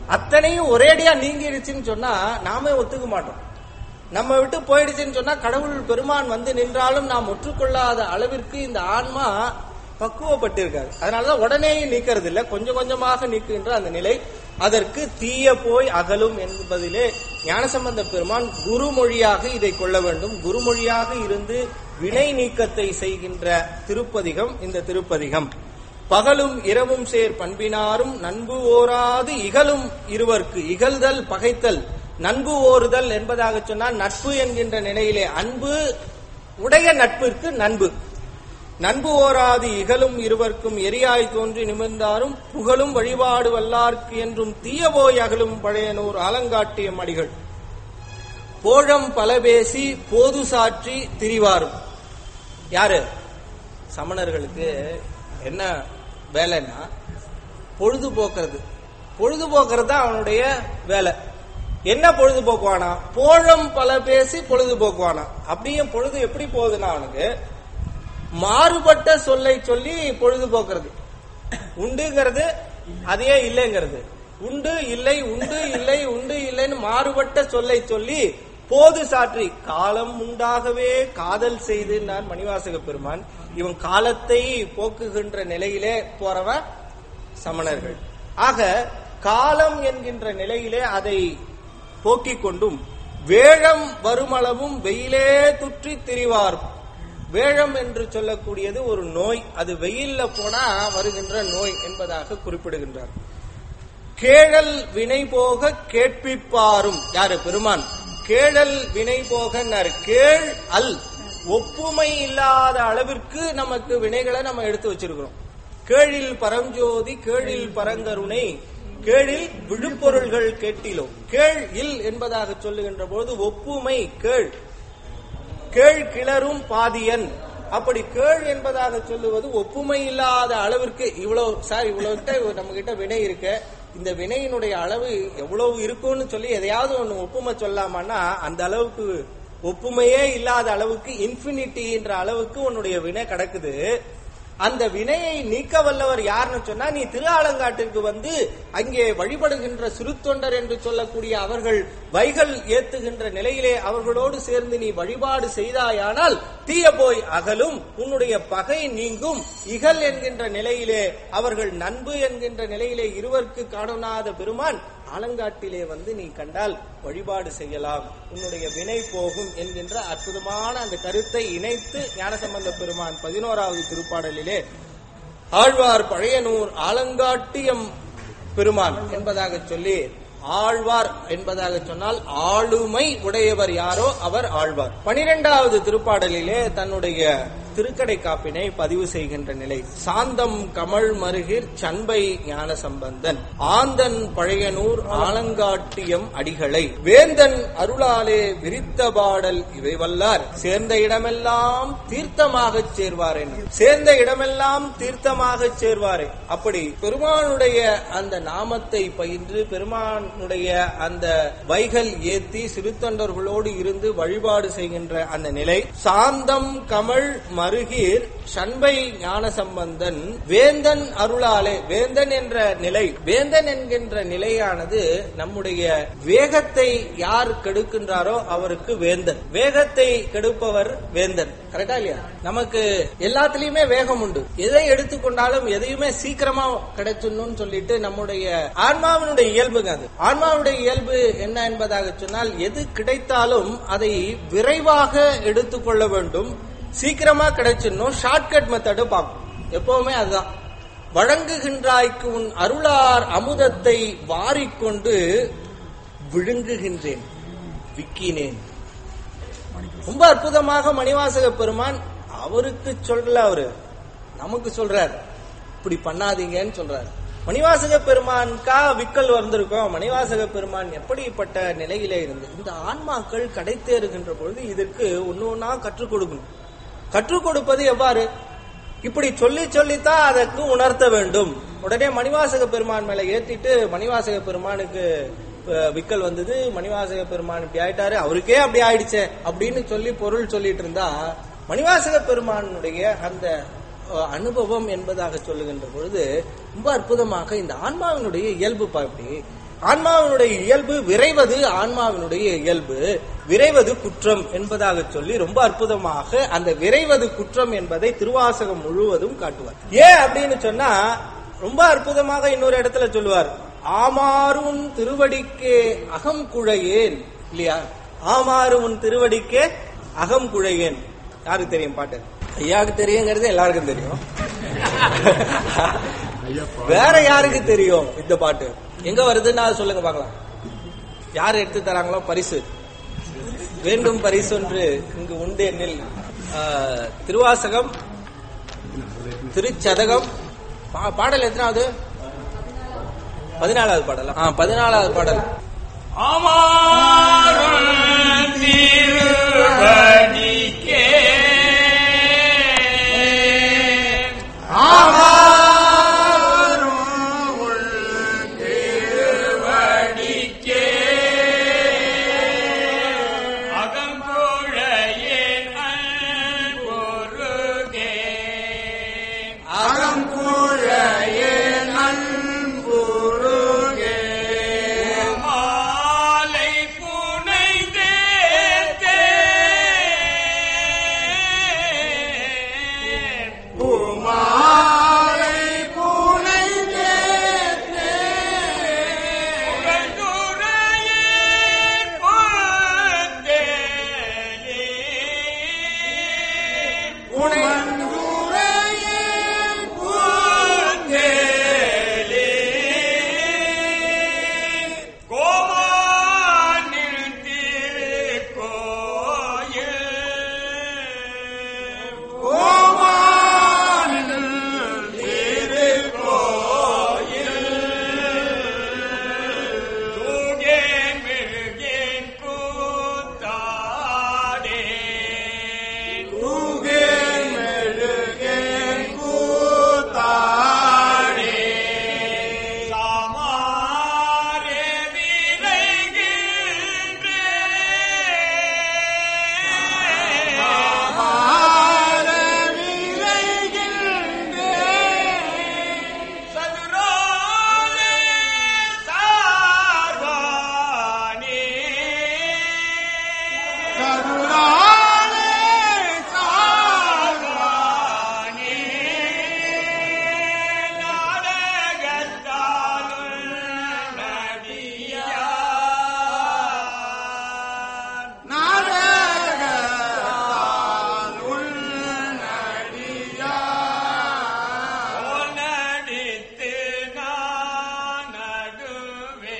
அத்தனையும் ஒரேடியா நீங்கிருச்சுன்னு சொன்னா நாமே ஒத்துக்க மாட்டோம் நம்ம விட்டு போயிடுச்சுன்னு சொன்னா கடவுள் பெருமான் வந்து நின்றாலும் நாம் ஒற்றுக்கொள்ளாத அளவிற்கு இந்த ஆன்மா பக்குவப்பட்டிருக்காது அதனாலதான் உடனே நீக்கிறது இல்ல கொஞ்சம் கொஞ்சமாக நீக்குகின்ற அந்த நிலை அதற்கு தீய போய் அகலும் என்பதிலே ஞானசம்பந்த பெருமான் குருமொழியாக இதை கொள்ள வேண்டும் குருமொழியாக இருந்து வினை நீக்கத்தை செய்கின்ற திருப்பதிகம் இந்த திருப்பதிகம் பகலும் இரவும் சேர் பண்பினாரும் நண்பு ஓராது இகலும் இருவர்க்கு இகழ்தல் பகைத்தல் நண்பு ஓறுதல் என்பதாக சொன்னால் நட்பு என்கின்ற நிலையிலே அன்பு உடைய நட்பிற்கு நண்பு நண்பு ஓராது இகலும் இருவர்க்கும் எரியாய் தோன்றி நிமிர்ந்தாரும் புகழும் வழிபாடு வல்லார்க்கு என்றும் தீயபோய் அகலும் பழையனூர் ஆலங்காட்டிய மடிகள் போழம் பல பேசி போது சாற்றி திரிவாரும் யாரு சமணர்களுக்கு என்ன வேலைன்னா பொழுதுபோக்குறது பொழுதுபோக்குறது தான் அவனுடைய வேலை என்ன பொழுதுபோக்குவானா போழம் பல பேசி பொழுதுபோக்குவானா அப்படியே பொழுது எப்படி போகுதுன்னா அவனுக்கு மாறுபட்ட சொல்லை சொல்லி பொழுதுபோக்குறது உண்டுங்கிறது அதையே இல்லைங்கிறது உண்டு இல்லை உண்டு இல்லை உண்டு இல்லைன்னு மாறுபட்ட சொல்லை சொல்லி போது சாற்றி காலம் உண்டாகவே காதல் செய்து நான் மணிவாசக பெருமான் இவன் காலத்தை போக்குகின்ற நிலையிலே போறவன் சமணர்கள் ஆக காலம் என்கின்ற நிலையிலே அதை போக்கிக் கொண்டும் வேழம் வருமளவும் வெயிலே துற்றி திரிவார் வேழம் என்று சொல்லக்கூடியது ஒரு நோய் அது வெயில்ல போனா வருகின்ற நோய் என்பதாக குறிப்பிடுகின்றார் கேழல் வினை போக கேட்பிப்பாரும் யாரு பெருமான் கேழல் வினை போகன்னாரு கேள் அல் ஒப்புமை இல்லாத அளவிற்கு நமக்கு வினைகளை நம்ம எடுத்து வச்சிருக்கிறோம் கேழில் பரஞ்சோதி கேழில் பரங்கருணை கேழில் விழுப்பொருள்கள் கேட்டிலோ கேள் இல் என்பதாக சொல்லுகின்ற போது ஒப்புமை கேள் கேள் கிளரும் பாதியன் அப்படி கேள் என்பதாக சொல்லுவது ஒப்புமை இல்லாத அளவிற்கு இவ்வளவு சார் இவ்வளவு கிட்ட நம்ம கிட்ட வினை இருக்கு இந்த வினையினுடைய அளவு எவ்வளவு இருக்கும்னு சொல்லி எதையாவது ஒண்ணு ஒப்புமை சொல்லாமான்னா அந்த அளவுக்கு ஒப்புமையே இல்லாத அளவுக்கு இன்ஃபினிட்டின்ற அளவுக்கு உன்னுடைய வினை கிடக்குது அந்த வினையை நீக்க வல்லவர் யாருன்னு சொன்னா நீ திரு ஆலங்காட்டிற்கு வந்து அங்கே வழிபடுகின்ற சிறுத்தொண்டர் என்று சொல்லக்கூடிய அவர்கள் வைகள் ஏத்துகின்ற நிலையிலே அவர்களோடு சேர்ந்து நீ வழிபாடு செய்தாயானால் தீய போய் அகலும் உன்னுடைய பகை நீங்கும் இகல் என்கின்ற நிலையிலே அவர்கள் நண்பு என்கின்ற நிலையிலே இருவருக்கு காணாத பெருமான் ஆலங்காட்டிலே வந்து நீ கண்டால் வழிபாடு செய்யலாம் உன்னுடைய வினை போகும் என்கின்ற அற்புதமான அந்த கருத்தை இணைத்து ஞானசம்பந்த பெருமான் பதினோராவது திருப்பாடலிலே ஆழ்வார் பழையனூர் ஆலங்காட்டியம் பெருமான் என்பதாக சொல்லி ஆழ்வார் என்பதாக சொன்னால் ஆளுமை உடையவர் யாரோ அவர் ஆழ்வார் பனிரெண்டாவது திருப்பாடலிலே தன்னுடைய திருக்கடை காப்பினை பதிவு செய்கின்ற நிலை சாந்தம் கமல் மருகிற் சண்பை ஞான சம்பந்தன் ஆந்தன் பழையனூர் ஆலங்காட்டியம் அடிகளை வேந்தன் அருளாலே விரித்த பாடல் இவை வல்லார் சேர்ந்த இடமெல்லாம் தீர்த்தமாகச் சேர்வார் என்று சேர்ந்த இடமெல்லாம் தீர்த்தமாகச் சேர்வாரே அப்படி பெருமானுடைய அந்த நாமத்தை பயின்று பெருமானுடைய அந்த வைகள் ஏத்தி சிறுத்தொண்டர்களோடு இருந்து வழிபாடு செய்கின்ற அந்த நிலை சாந்தம் கமல் மருகீர் சண்பை ஞான சம்பந்தன் வேந்தன் அருளாலே வேந்தன் என்ற நிலை வேந்தன் என்கின்ற நிலையானது நம்முடைய வேகத்தை யார் கெடுக்கின்றாரோ அவருக்கு வேந்தன் வேகத்தை கெடுப்பவர் வேந்தன் கரெக்டா இல்லையா நமக்கு எல்லாத்துலயுமே வேகம் உண்டு எதை எடுத்துக்கொண்டாலும் எதையுமே சீக்கிரமா கிடைச்சிடணும்னு சொல்லிட்டு நம்முடைய ஆன்மாவினுடைய இயல்புங்க அது ஆன்மாவுடைய இயல்பு என்ன என்பதாக சொன்னால் எது கிடைத்தாலும் அதை விரைவாக எடுத்துக்கொள்ள வேண்டும் சீக்கிரமா கிடைச்சிடணும் ஷார்ட்கட் மெத்தடு பார்க்கும் எப்பவுமே அதுதான் வழங்குகின்றாய்க்கு உன் அருளார் அமுதத்தை வாரிக்கொண்டு விழுங்குகின்றேன் விக்கினேன் ரொம்ப அற்புதமாக மணிவாசக பெருமான் அவருக்கு சொல்லல அவரு நமக்கு சொல்றார் இப்படி பண்ணாதீங்கன்னு சொல்றாரு மணிவாசக பெருமான்கா விக்கல் வந்திருக்கோம் மணிவாசக பெருமான் எப்படிப்பட்ட நிலையிலே இருந்து இந்த ஆன்மாக்கள் கடைத்தேறுகின்ற பொழுது இதற்கு ஒன்னு ஒன்னா கற்றுக் கொடுக்கணும் கற்றுக் கொடுப்பது எவ்வாறு இப்படி சொல்லி சொல்லித்தான் அதற்கு உணர்த்த வேண்டும் உடனே மணிவாசக பெருமான் மேல ஏத்திட்டு மணிவாசக பெருமானுக்கு அஹ், விக்கல் வந்தது மணிவாசக பெருமான் இப்படி ஆயிட்டாரு அவருக்கே அப்படி ஆயிடுச்சே அப்படின்னு சொல்லி பொருள் சொல்லிட்டு இருந்தா மணிவாசக பெருமானுடைய அந்த அஹ், அனுபவம் என்பதாக சொல்லுகின்ற பொழுது ரொம்ப அற்புதமாக இந்த ஆன்மாவினுடைய இயல்பு பா இப்படி ஆன்மாவினுடைய இயல்பு விரைவது ஆன்மாவினுடைய இயல்பு விரைவது குற்றம் என்பதாக சொல்லி ரொம்ப அற்புதமாக அந்த விரைவது குற்றம் என்பதை திருவாசகம் முழுவதும் காட்டுவார் ஏன் அப்படின்னு சொன்னா ரொம்ப அற்புதமாக இன்னொரு இடத்துல சொல்லுவார் ஆமாறும் திருவடிக்கே அகம் குழையேன் இல்லையா ஆமாறு உன் திருவடிக்கே அகம் குழையேன் யாருக்கு தெரியும் பாட்டு ஐயாவுக்கு தெரியுங்கிறது எல்லாருக்கும் தெரியும் வேற யாருக்கு தெரியும் இந்த பாட்டு எங்க வருதுன்னு அதை சொல்லுங்க பார்க்கலாம் யார் எடுத்து தராங்களோ பரிசு வேண்டும் பரிசு ஒன்று இங்கு உண்டு என்னில் ஆஹ், திருவாசகம் திருச்சதகம் பா- பாடல் எத்தனாவது பதினாலாவது பாடல் ஆ பதினாலாவது பாடல் அமாரும் திருவடிக்கே திருவடிக்கே அகங்குழையே அன்பொருகே மாலை புனைந்தே கோவானில் திருக்கோயில் தூகேன் மெழுகேன் கூத்தாடே சாமாரே விரைகின்றே சதுராலே சார்வானே சார்வானே நாடகத்தாலுள் நடியார் போல் நடித்து நான் நடுவே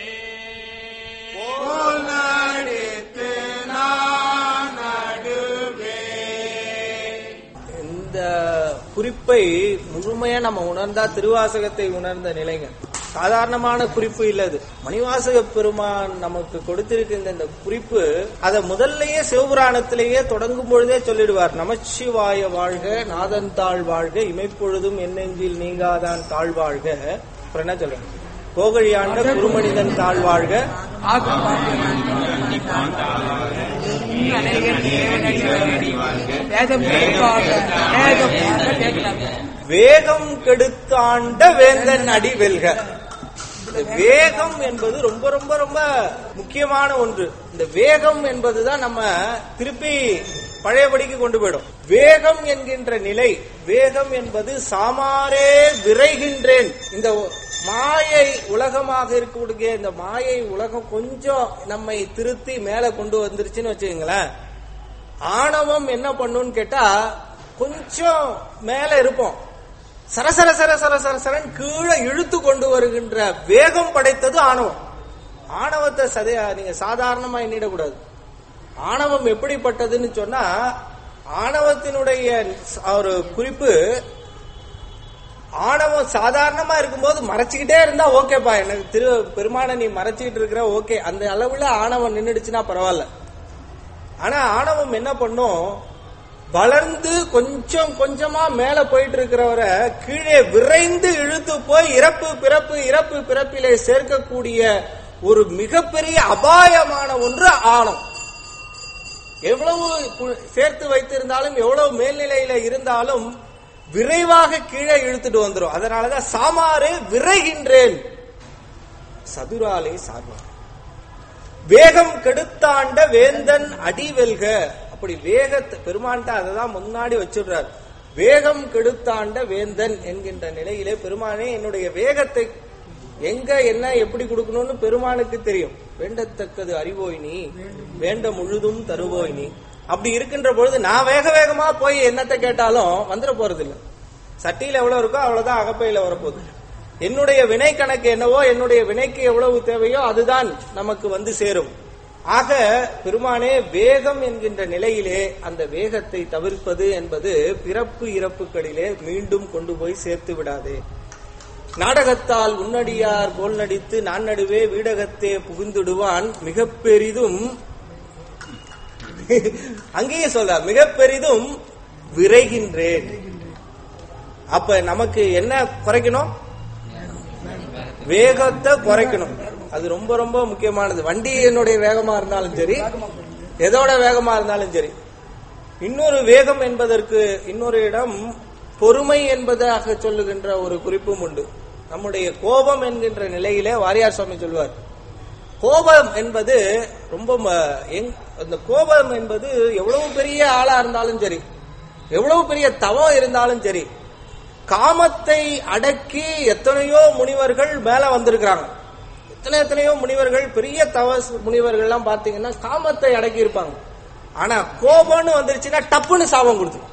இந்த குறிப்பை முழுமையா நம்ம உணர்ந்தா திருவாசகத்தை உணர்ந்த நிலைங்க சாதாரணமான குறிப்பு இல்ல இது மணிவாசக பெருமான் நமக்கு கொடுத்திருக்கின்ற இந்த குறிப்பு அத முதல்லயே சிவபுராணத்திலேயே தொடங்கும் பொழுதே சொல்லிடுவார் நமச்சிவாய வாழ்க நாதன் தாழ் வாழ்க இமைப்பொழுதும் என்னெஞ்சில் நீங்காதான் தாழ் வாழ்க அப்புறம் என்ன சொல்றேன் கோகழியாண்ட குருமனிதன் தாழ் வாழ்க வேதம் கெடுக்காத, வேதம் கேட்கலாமே வேகம் கெடுத்தாண்ட வேந்தன் அடி வெல்க இந்த வேகம் என்பது ரொம்ப ரொம்ப ரொம்ப முக்கியமான ஒன்று இந்த வேகம் என்பதுதான் நம்ம திருப்பி பழையபடிக்கு கொண்டு போயிடும் வேகம் என்கின்ற நிலை வேகம் என்பது சாமாரே விரைகின்றேன் இந்த மாயை உலகமாக இருக்கக்கூடிய இந்த மாயை உலகம் கொஞ்சம் நம்மை திருத்தி மேல கொண்டு வந்துருச்சுன்னு வச்சுக்கோங்களேன் ஆணவம் என்ன பண்ணுன்னு கேட்டா கொஞ்சம் மேல இருப்போம் சரசர சர சர சர சரன் கீழே இழுத்து கொண்டு வருகின்ற வேகம் படைத்தது ஆணவம் ஆணவத்தை சதையா நீங்க சாதாரணமா எண்ணிடக்கூடாது ஆணவம் எப்படிப்பட்டதுன்னு சொன்னா ஆணவத்தினுடைய ஒரு குறிப்பு ஆணவம் சாதாரணமா இருக்கும்போது மறைச்சுக்கிட்டே இருந்தா ஓகேப்பா எனக்கு திரு பெருமானை நீ மறைச்சிக்கிட்டு இருக்கிற ஓகே அந்த அளவுல ஆணவம் நின்னுடுச்சுன்னா பரவாயில்ல ஆனா ஆணவம் என்ன பண்ணும் வளர்ந்து கொஞ்சம் கொஞ்சமா மேல போயிட்டு இருக்கிறவரை கீழே விரைந்து இழுத்து போய் இறப்பு பிறப்பு இறப்பு பிறப்பிலே சேர்க்கக்கூடிய ஒரு மிகப்பெரிய அபாயமான ஒன்று ஆணம் எவ்வளவு கு- சேர்த்து வைத்திருந்தாலும் எவ்வளவு மேல்நிலையில இருந்தாலும் விரைவாக கீழே இழுத்துட்டு வந்துரும் அதனாலதான் சாமாறு விரைகின்றேன் சதுராலே சார்வார் வேகம் கெடுத்தாண்ட வேந்தன் அடிவெல்க அப்படி வேகத்தை பெருமான்ட்ட அததான் முன்னாடி வச்சிடுறார் வேகம் கெடுத்தாண்ட வேந்தன் என்கின்ற நிலையிலே பெருமானே என்னுடைய வேகத்தை எங்க என்ன எப்படி கொடுக்கணும்னு பெருமானுக்கு தெரியும் வேண்டத்தக்கது அறிவோய் நீ வேண்ட முழுதும் தருவோய் நீ அப்படி இருக்கின்ற பொழுது நான் வேக வேகமா போய் என்னத்தை கேட்டாலும் வந்துட போறது இல்ல சட்டியில எவ்வளவு இருக்கோ அவ்வளவுதான் அகப்பையில வரப்போகுது என்னுடைய வினை கணக்கு என்னவோ என்னுடைய வினைக்கு எவ்வளவு தேவையோ அதுதான் நமக்கு வந்து சேரும் ஆக பெருமானே வேகம் என்கின்ற நிலையிலே அந்த வேகத்தை தவிர்ப்பது என்பது பிறப்பு இறப்புகளிலே மீண்டும் கொண்டு போய் சேர்த்து விடாதே நாடகத்தால் உன்னடியார் போல் நடித்து நான் நடுவே வீடகத்தே புகுந்துடுவான் மிக பெரிதும் அங்கேயே சொல்ற மிக பெரிதும் விரைகின்றேன் அப்ப நமக்கு என்ன குறைக்கணும் வேகத்தை குறைக்கணும் அது ரொம்ப ரொம்ப முக்கியமானது வண்டி என்னுடைய வேகமா இருந்தாலும் சரி எதோட வேகமா இருந்தாலும் சரி இன்னொரு வேகம் என்பதற்கு இன்னொரு இடம் பொறுமை என்பதாக சொல்லுகின்ற ஒரு குறிப்பும் உண்டு நம்முடைய கோபம் என்கின்ற நிலையிலே வாரியார் சுவாமி சொல்வார் கோபம் என்பது ரொம்ப ம- எங்- அந்த கோபம் என்பது எவ்வளவு பெரிய ஆளா இருந்தாலும் சரி எவ்வளவு பெரிய தவம் இருந்தாலும் சரி காமத்தை அடக்கி எத்தனையோ முனிவர்கள் மேல வந்திருக்கிறாங்க எத்தனை எத்தனையோ முனிவர்கள் பெரிய தவ முனிவர்கள் எல்லாம் பாத்தீங்கன்னா காமத்தை அடக்கி இருப்பாங்க ஆனா கோபம்னு வந்துருச்சுன்னா டப்புன்னு சாபம் கொடுத்துரும்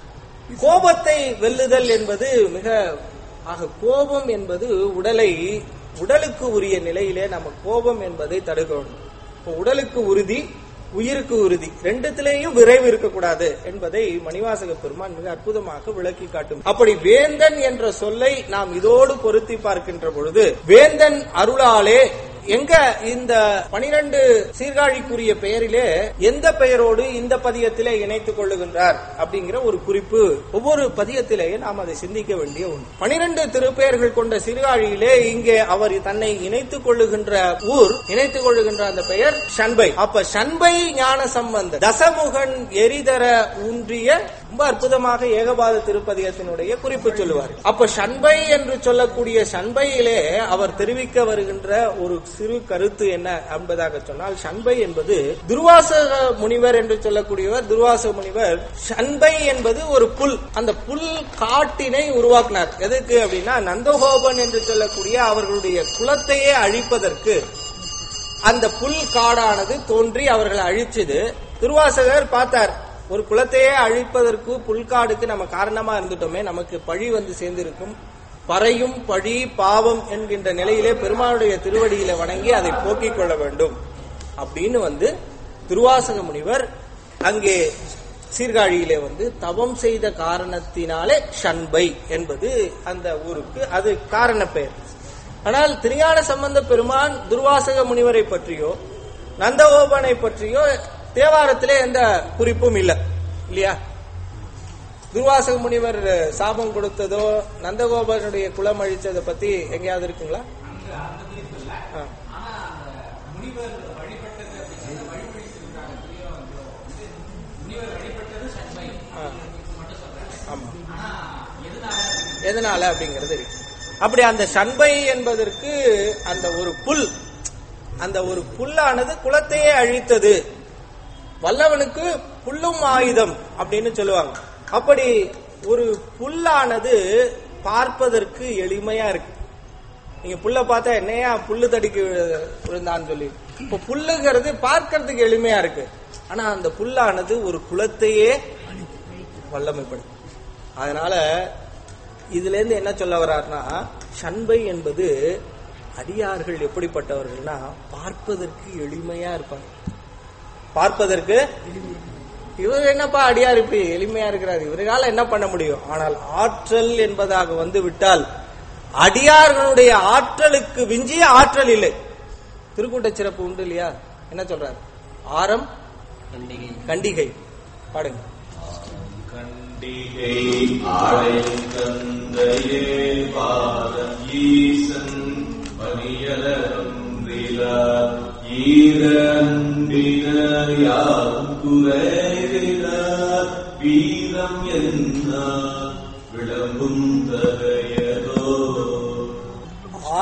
கோபத்தை வெல்லுதல் என்பது மிக ஆக கோபம் என்பது உடலை உடலுக்கு உரிய நிலையிலே நம்ம கோபம் என்பதை தடுக்கணும் இப்போ உடலுக்கு உறுதி உயிருக்கு உறுதி ரெண்டுத்திலேயும் விரைவு இருக்கக்கூடாது என்பதை மணிவாசக பெருமான் மிக அற்புதமாக விளக்கி காட்டும் அப்படி வேந்தன் என்ற சொல்லை நாம் இதோடு பொருத்தி பார்க்கின்ற பொழுது வேந்தன் அருளாலே எங்க இந்த பனிரெண்டு சீர்காழிக்குரிய பெயரிலே எந்த பெயரோடு இந்த பதியத்திலே இணைத்துக் கொள்ளுகின்றார் அப்படிங்கிற ஒரு குறிப்பு ஒவ்வொரு பதியத்திலேயே நாம் அதை சிந்திக்க வேண்டிய ஒன்று பனிரெண்டு திருப்பெயர்கள் கொண்ட சீர்காழியிலே இங்கே அவர் தன்னை இணைத்துக் கொள்ளுகின்ற ஊர் இணைத்துக் கொள்ளுகின்ற அந்த பெயர் ஷண்பை அப்ப ஷண்பை ஞான சம்பந்த தசமுகன் எரிதர ஊன்றிய ரொம்ப அற்புதமாக ஏகபாத திருப்பதியத்தினுடைய குறிப்பு சொல்லுவார் அப்ப ஷண்பை என்று சொல்லக்கூடிய ஷண்பையிலே அவர் தெரிவிக்க வருகின்ற ஒரு சிறு கருத்து என்ன என்பதாக சொன்னால் ஷண்பை என்பது துர்வாசக முனிவர் என்று சொல்லக்கூடியவர் துர்வாசக முனிவர் ஷண்பை என்பது ஒரு புல் அந்த புல் காட்டினை உருவாக்கினார் எதுக்கு அப்படின்னா நந்தகோபன் என்று சொல்லக்கூடிய அவர்களுடைய குலத்தையே அழிப்பதற்கு அந்த புல் காடானது தோன்றி அவர்களை அழிச்சது துர்வாசகர் பார்த்தார் ஒரு குலத்தையே அழிப்பதற்கு புல்காடுக்கு நம்ம காரணமா இருந்துட்டோமே நமக்கு பழி வந்து சேர்ந்திருக்கும் பறையும் பழி பாவம் என்கின்ற நிலையிலே பெருமாளுடைய திருவடியில வணங்கி அதை போக்கிக் கொள்ள வேண்டும் அப்படின்னு வந்து திருவாசக முனிவர் அங்கே சீர்காழியிலே வந்து தவம் செய்த காரணத்தினாலே ஷண்பை என்பது அந்த ஊருக்கு அது காரண பெயர் ஆனால் திருஞான சம்பந்த பெருமான் துர்வாசக முனிவரை பற்றியோ நந்தகோபனை பற்றியோ தேவாரத்திலே எந்த குறிப்பும் இல்லை இல்லையா துர்வாசக முனிவர் சாபம் கொடுத்ததோ நந்தகோபனுடைய குலம் அழிச்சதை பத்தி எங்கேயாவது இருக்குங்களா ஆ. ஆ. ஆமா எதனால அப்படிங்கிறது இருக்கு அப்படி அந்த சண்பை என்பதற்கு அந்த ஒரு புல் அந்த ஒரு புல்லானது குலத்தையே அழித்தது வல்லவனுக்கு புல்லும் ஆயுதம் அப்படின்னு சொல்லுவாங்க அப்படி ஒரு புல்லானது பார்ப்பதற்கு எளிமையா இருக்கு நீங்க புல்ல பார்த்தா என்னையா புல்லு தடிக்கு விழு- விழுந்தான்னு சொல்லி இப்ப புல்லுங்கிறது பார்க்கறதுக்கு எளிமையா இருக்கு ஆனா அந்த புல்லானது ஒரு குலத்தையே வல்லமைப்படும் அதனால இதுல இருந்து என்ன சொல்ல வர்றாருன்னா சண்பை என்பது அடியார்கள் எப்படிப்பட்டவர்கள்னா பார்ப்பதற்கு எளிமையா இருப்பாங்க பார்ப்பதற்கு இவர் என்னப்பா அடியார் இப்படி எளிமையா இருக்கிறார் இவரால என்ன பண்ண முடியும் ஆனால் ஆற்றல் என்பதாக வந்து விட்டால் அடியார்களுடைய ஆற்றலுக்கு விஞ்சிய ஆற்றல் இல்லை திருக்கூட்ட சிறப்பு உண்டு இல்லையா என்ன சொல்றாரு ஆரம் கண்டிகை பாடுங்க கண்டிகை ஆடை தந்தையே பாதம் ஈசன் பணியலரும் விழா ஈரண்டினர் யாரும் குறைவிலார் வீரம் என்ன விளம்பும் தகையதோ ஆர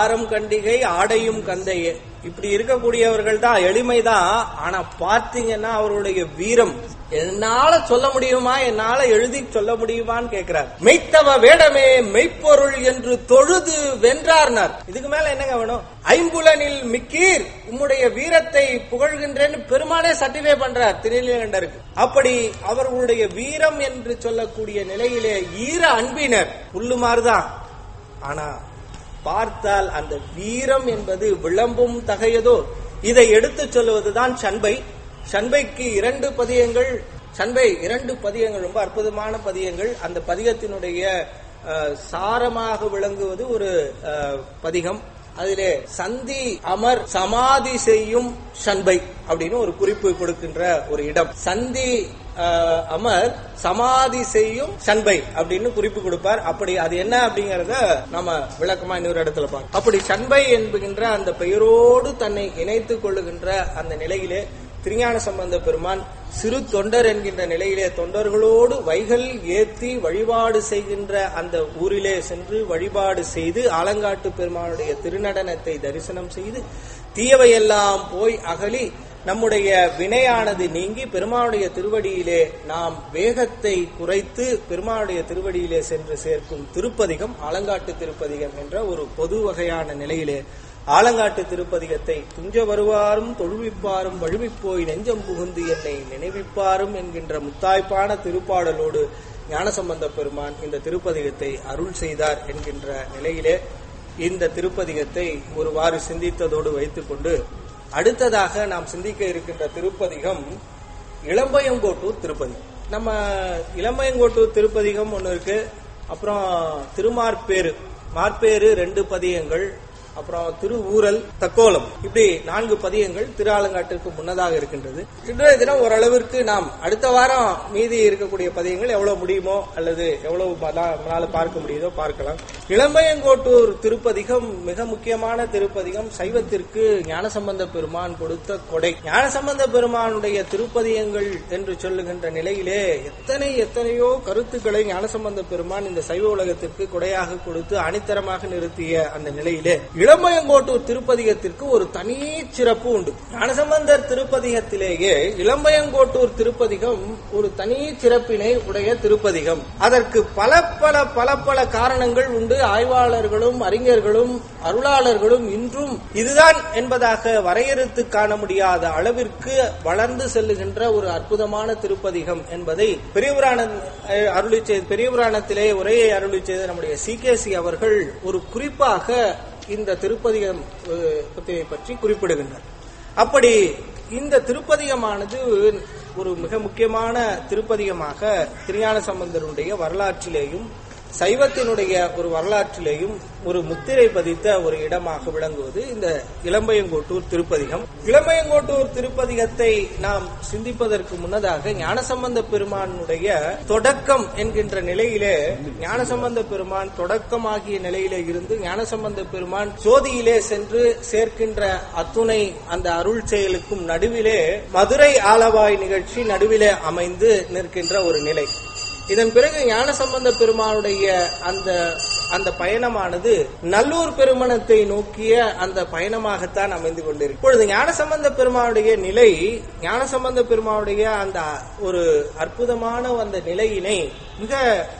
ஆரம் கண்டிகை ஆடையும் கந்தையே இப்படி இருக்கக்கூடியவர்கள் தான் எளிமைதான் ஆனா பார்த்தீங்கன்னா அவருடைய வீரம் என்னால சொல்ல முடியுமா என்னால எழுதி சொல்ல முடியுமான்னு கேக்குறார் மெய்த்தவ வேடமே மெய்ப்பொருள் என்று தொழுது வென்றார்னார் இதுக்கு மேல என்னங்க வேணும் ஐம்புலனில் மிக்கீர் உம்முடைய வீரத்தை புகழ்கின்றேன்னு பெருமானே சர்டிஃபை பண்றார் திருநீலகண்டருக்கு அப்படி அவர்களுடைய வீரம் என்று சொல்லக்கூடிய நிலையிலே ஈர அன்பினர் புல்லுமாறுதான் ஆனா பார்த்தால் அந்த வீரம் என்பது விளம்பும் தகையதோ இதை எடுத்துச் சொல்லுவதுதான் சண்பை சண்பைக்கு இரண்டு பதியங்கள் சண்பை இரண்டு பதியங்கள் ரொம்ப அற்புதமான பதியங்கள் அந்த பதிகத்தினுடைய அஹ், சாரமாக விளங்குவது ஒரு அஹ், பதிகம் அதிலே சந்தி அமர் சமாதி செய்யும் சண்பை அப்படின்னு ஒரு குறிப்பு கொடுக்கின்ற ஒரு இடம் சந்தி அஹ், அமர் சமாதி செய்யும் சண்பை அப்படின்னு குறிப்பு கொடுப்பார் அப்படி அது என்ன அப்படிங்கறத நம்ம விளக்கமா இன்னொரு இடத்துல பார்ப்போம் அப்படி சண்பை என்புகின்ற அந்த பெயரோடு தன்னை இணைத்துக் கொள்ளுகின்ற அந்த நிலையிலே திருஞான சம்பந்த பெருமான் சிறு தொண்டர் என்கின்ற நிலையிலே தொண்டர்களோடு வைகள் ஏத்தி வழிபாடு செய்கின்ற அந்த ஊரிலே சென்று வழிபாடு செய்து ஆலங்காட்டு பெருமானுடைய திருநடனத்தை தரிசனம் செய்து தீயவையெல்லாம் போய் அகலி நம்முடைய வினையானது நீங்கி பெருமானுடைய திருவடியிலே நாம் வேகத்தை குறைத்து பெருமானுடைய திருவடியிலே சென்று சேர்க்கும் திருப்பதிகம் ஆலங்காட்டு திருப்பதிகம் என்ற ஒரு பொது வகையான நிலையிலே ஆலங்காட்டு திருப்பதிகத்தை துஞ்ச வருவாரும் தொழுவிப்பாரும் வழுவிப்போய் நெஞ்சம் புகுந்து என்னை நினைவிப்பாரும் என்கின்ற முத்தாய்ப்பான திருப்பாடலோடு ஞானசம்பந்த பெருமான் இந்த திருப்பதிகத்தை அருள் செய்தார் என்கின்ற நிலையிலே இந்த திருப்பதிகத்தை ஒருவாறு சிந்தித்ததோடு வைத்துக்கொண்டு அடுத்ததாக நாம் சிந்திக்க இருக்கின்ற திருப்பதிகம் இளம்பயங்கோட்டூர் திருப்பதிகம் நம்ம இளம்பயங்கோட்டூர் திருப்பதிகம் ஒன்று இருக்கு அப்புறம் திருமார்பேரு மார்பேரு ரெண்டு பதியங்கள் அப்புறம் திருவூரல் தக்கோலம் இப்படி நான்கு பதியங்கள் திருஆலங்காட்டிற்கு முன்னதாக இருக்கின்றது இன்றைய தினம் ஓரளவிற்கு நாம் அடுத்த வாரம் மீதி இருக்கக்கூடிய பதியங்கள் எவ்வளவு முடியுமோ அல்லது எவ்வளவு மலா- நம்மளால பார்க்க முடியுதோ பார்க்கலாம் இளம்பயங்கோட்டூர் திருப்பதிகம் மிக முக்கியமான திருப்பதிகம் சைவத்திற்கு ஞானசம்பந்த பெருமான் கொடுத்த கொடை ஞானசம்பந்த பெருமானுடைய திருப்பதியங்கள் என்று சொல்லுகின்ற நிலையிலே எத்தனை எத்தனையோ கருத்துக்களை ஞானசம்பந்த பெருமான் இந்த சைவ உலகத்திற்கு கொடையாக கொடுத்து அணித்தரமாக நிறுத்திய அந்த நிலையிலே இளம்பயங்கோட்டூர் திருப்பதிகத்திற்கு ஒரு தனி சிறப்பு உண்டு ஞானசம்பந்தர் திருப்பதிகத்திலேயே இளம்பயங்கோட்டூர் திருப்பதிகம் ஒரு தனி சிறப்பினை உடைய திருப்பதிகம் அதற்கு பல பல பல பல காரணங்கள் உண்டு ஆய்வாளர்களும் அறிஞர்களும் அருளாளர்களும் இன்றும் இதுதான் என்பதாக வரையறுத்து காண முடியாத அளவிற்கு வளர்ந்து செல்லுகின்ற ஒரு அற்புதமான திருப்பதிகம் என்பதை பெரியபுராணம் அஹ், அருளி செய்த பெரியபுராணத்திலே உரையை அருளி செய்த நம்முடைய சிகேசி அவர்கள் ஒரு குறிப்பாக இந்த திருப்பதிகம் அஹ், பத்தி- பற்றி குறிப்பிடுகின்றார் அப்படி இந்த திருப்பதிகமானது ஒரு மிக முக்கியமான திருப்பதிகமாக திருஞான சம்பந்தருடைய வரலாற்றிலேயும் சைவத்தினுடைய ஒரு வரலாற்றிலேயும் ஒரு முத்திரை பதித்த ஒரு இடமாக விளங்குவது இந்த இளம்பயங்கோட்டூர் திருப்பதிகம் இளம்பயங்கோட்டூர் திருப்பதிகத்தை நாம் சிந்திப்பதற்கு முன்னதாக ஞானசம்பந்த பெருமானுடைய தொடக்கம் என்கின்ற நிலையிலே ஞானசம்பந்த பெருமான் தொடக்கமாகிய நிலையிலே இருந்து ஞானசம்பந்த பெருமான் ஜோதியிலே சென்று சேர்க்கின்ற அத்துணை அந்த அருள் செயலுக்கும் நடுவிலே மதுரை ஆலவாய் நிகழ்ச்சி நடுவிலே அமைந்து நிற்கின்ற ஒரு நிலை இதன் பிறகு ஞானசம்பந்த பெருமானுடைய அந்த அந்த பயணமானது நல்லூர் பெருமணத்தை நோக்கிய அந்த பயணமாகத்தான் அமைந்து கொண்டிருக்கு இப்பொழுது ஞானசம்பந்த பெருமானுடைய நிலை ஞானசம்பந்த பெருமானுடைய அந்த ஒரு அற்புதமான அந்த நிலையினை மிக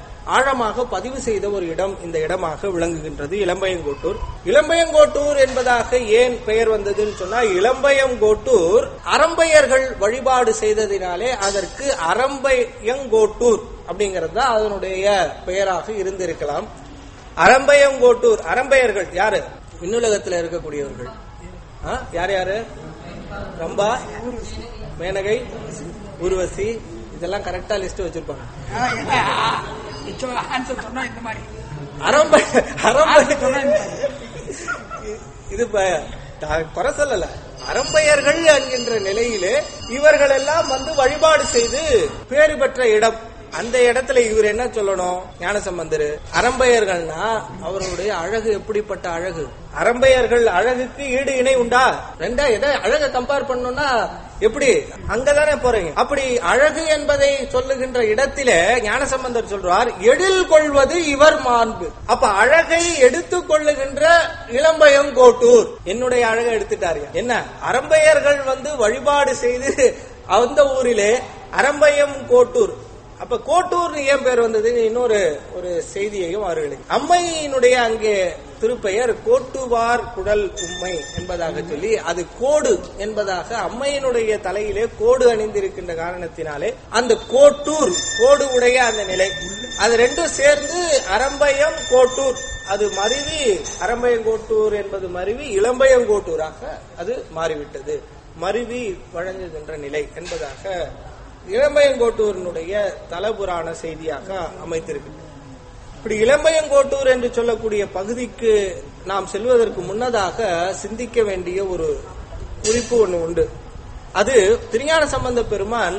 ஆழமாக பதிவு செய்த ஒரு இடம் இந்த இடமாக விளங்குகின்றது இளம்பயங்கோட்டூர் இளம்பயங்கோட்டூர் என்பதாக ஏன் பெயர் வந்ததுன்னு சொன்னா இளம்பயங்கோட்டூர் அரம்பையர்கள் வழிபாடு செய்ததினாலே அதற்கு அரம்பயங்கோட்டூர் அப்படிங்கிறது தான் அதனுடைய பெயராக இருந்திருக்கலாம் அரம்பயங்கோட்டூர் அரம்பையர்கள் யாரு விண்ணுலகத்துல இருக்கக்கூடியவர்கள் ஆ? யார் யாரு ரம்பா மேனகை ஊர்வசி இதெல்லாம் கரெக்டா லிஸ்ட் வச்சிருப்பாங்க ஆன்சர் சொன்னா இந்த மாதிரி அரம்பை அரம்பை ஆன்சர் சொன்னா இந்த மாதிரி. இது இப்ப நான் குறை சொல்லல அரம்பையர்கள் என்கின்ற நிலையிலே இவர்கள் எல்லாம் வந்து வழிபாடு செய்து பேறு பெற்ற இடம் அந்த இடத்துல இவர் என்ன சொல்லணும் ஞானசம்பந்தர் அரம்பையர்கள்னா அவர்களுடைய அழகு எப்படிப்பட்ட அழகு அரம்பையர்கள் அழகுக்கு ஈடு இணை உண்டா ரெண்டா எதை அழகை கம்பேர் பண்ணோம்னா எப்படி அங்கதானே போறீங்க அப்படி அழகு என்பதை சொல்லுகின்ற இடத்திலே ஞானசம்பந்தர் சொல்றார் எழில் கொள்வது இவர் மாண்பு அப்ப அழகை எடுத்துக் கொள்ளுகின்ற இளம்பயம் கோட்டூர் என்னுடைய அழகை எடுத்துட்டாரு என்ன அரம்பையர்கள் வந்து வழிபாடு செய்து அந்த ஊரிலே அரம்பயம் கோட்டூர் அப்ப கோட்டூர்னு ஏன் பேர் வந்ததுன்னு இன்னொரு ஒரு செய்தியையும் அவர்களுக்கு அம்மையினுடைய அங்கே திருப்பெயர் கோட்டுவார் குடல் உம்மை என்பதாக சொல்லி அது கோடு என்பதாக அம்மையினுடைய தலையிலே கோடு அணிந்திருக்கின்ற காரணத்தினாலே அந்த கோட்டூர் கோடு உடைய அந்த நிலை அது ரெண்டும் சேர்ந்து அரம்பயம் கோட்டூர் அது மருவி அரம்பயங்கோட்டூர் என்பது மருவி இளம்பயங்கோட்டூராக அது மாறிவிட்டது மருவி வழங்குகின்ற நிலை என்பதாக இளம்பயங்கோட்டூரினுடைய தலபுராண செய்தியாக அமைத்திருக்கு இப்படி இளம்பயங்கோட்டூர் என்று சொல்லக்கூடிய பகுதிக்கு நாம் செல்வதற்கு முன்னதாக சிந்திக்க வேண்டிய ஒரு குறிப்பு ஒண்ணு உண்டு அது திருஞான சம்பந்த பெருமான்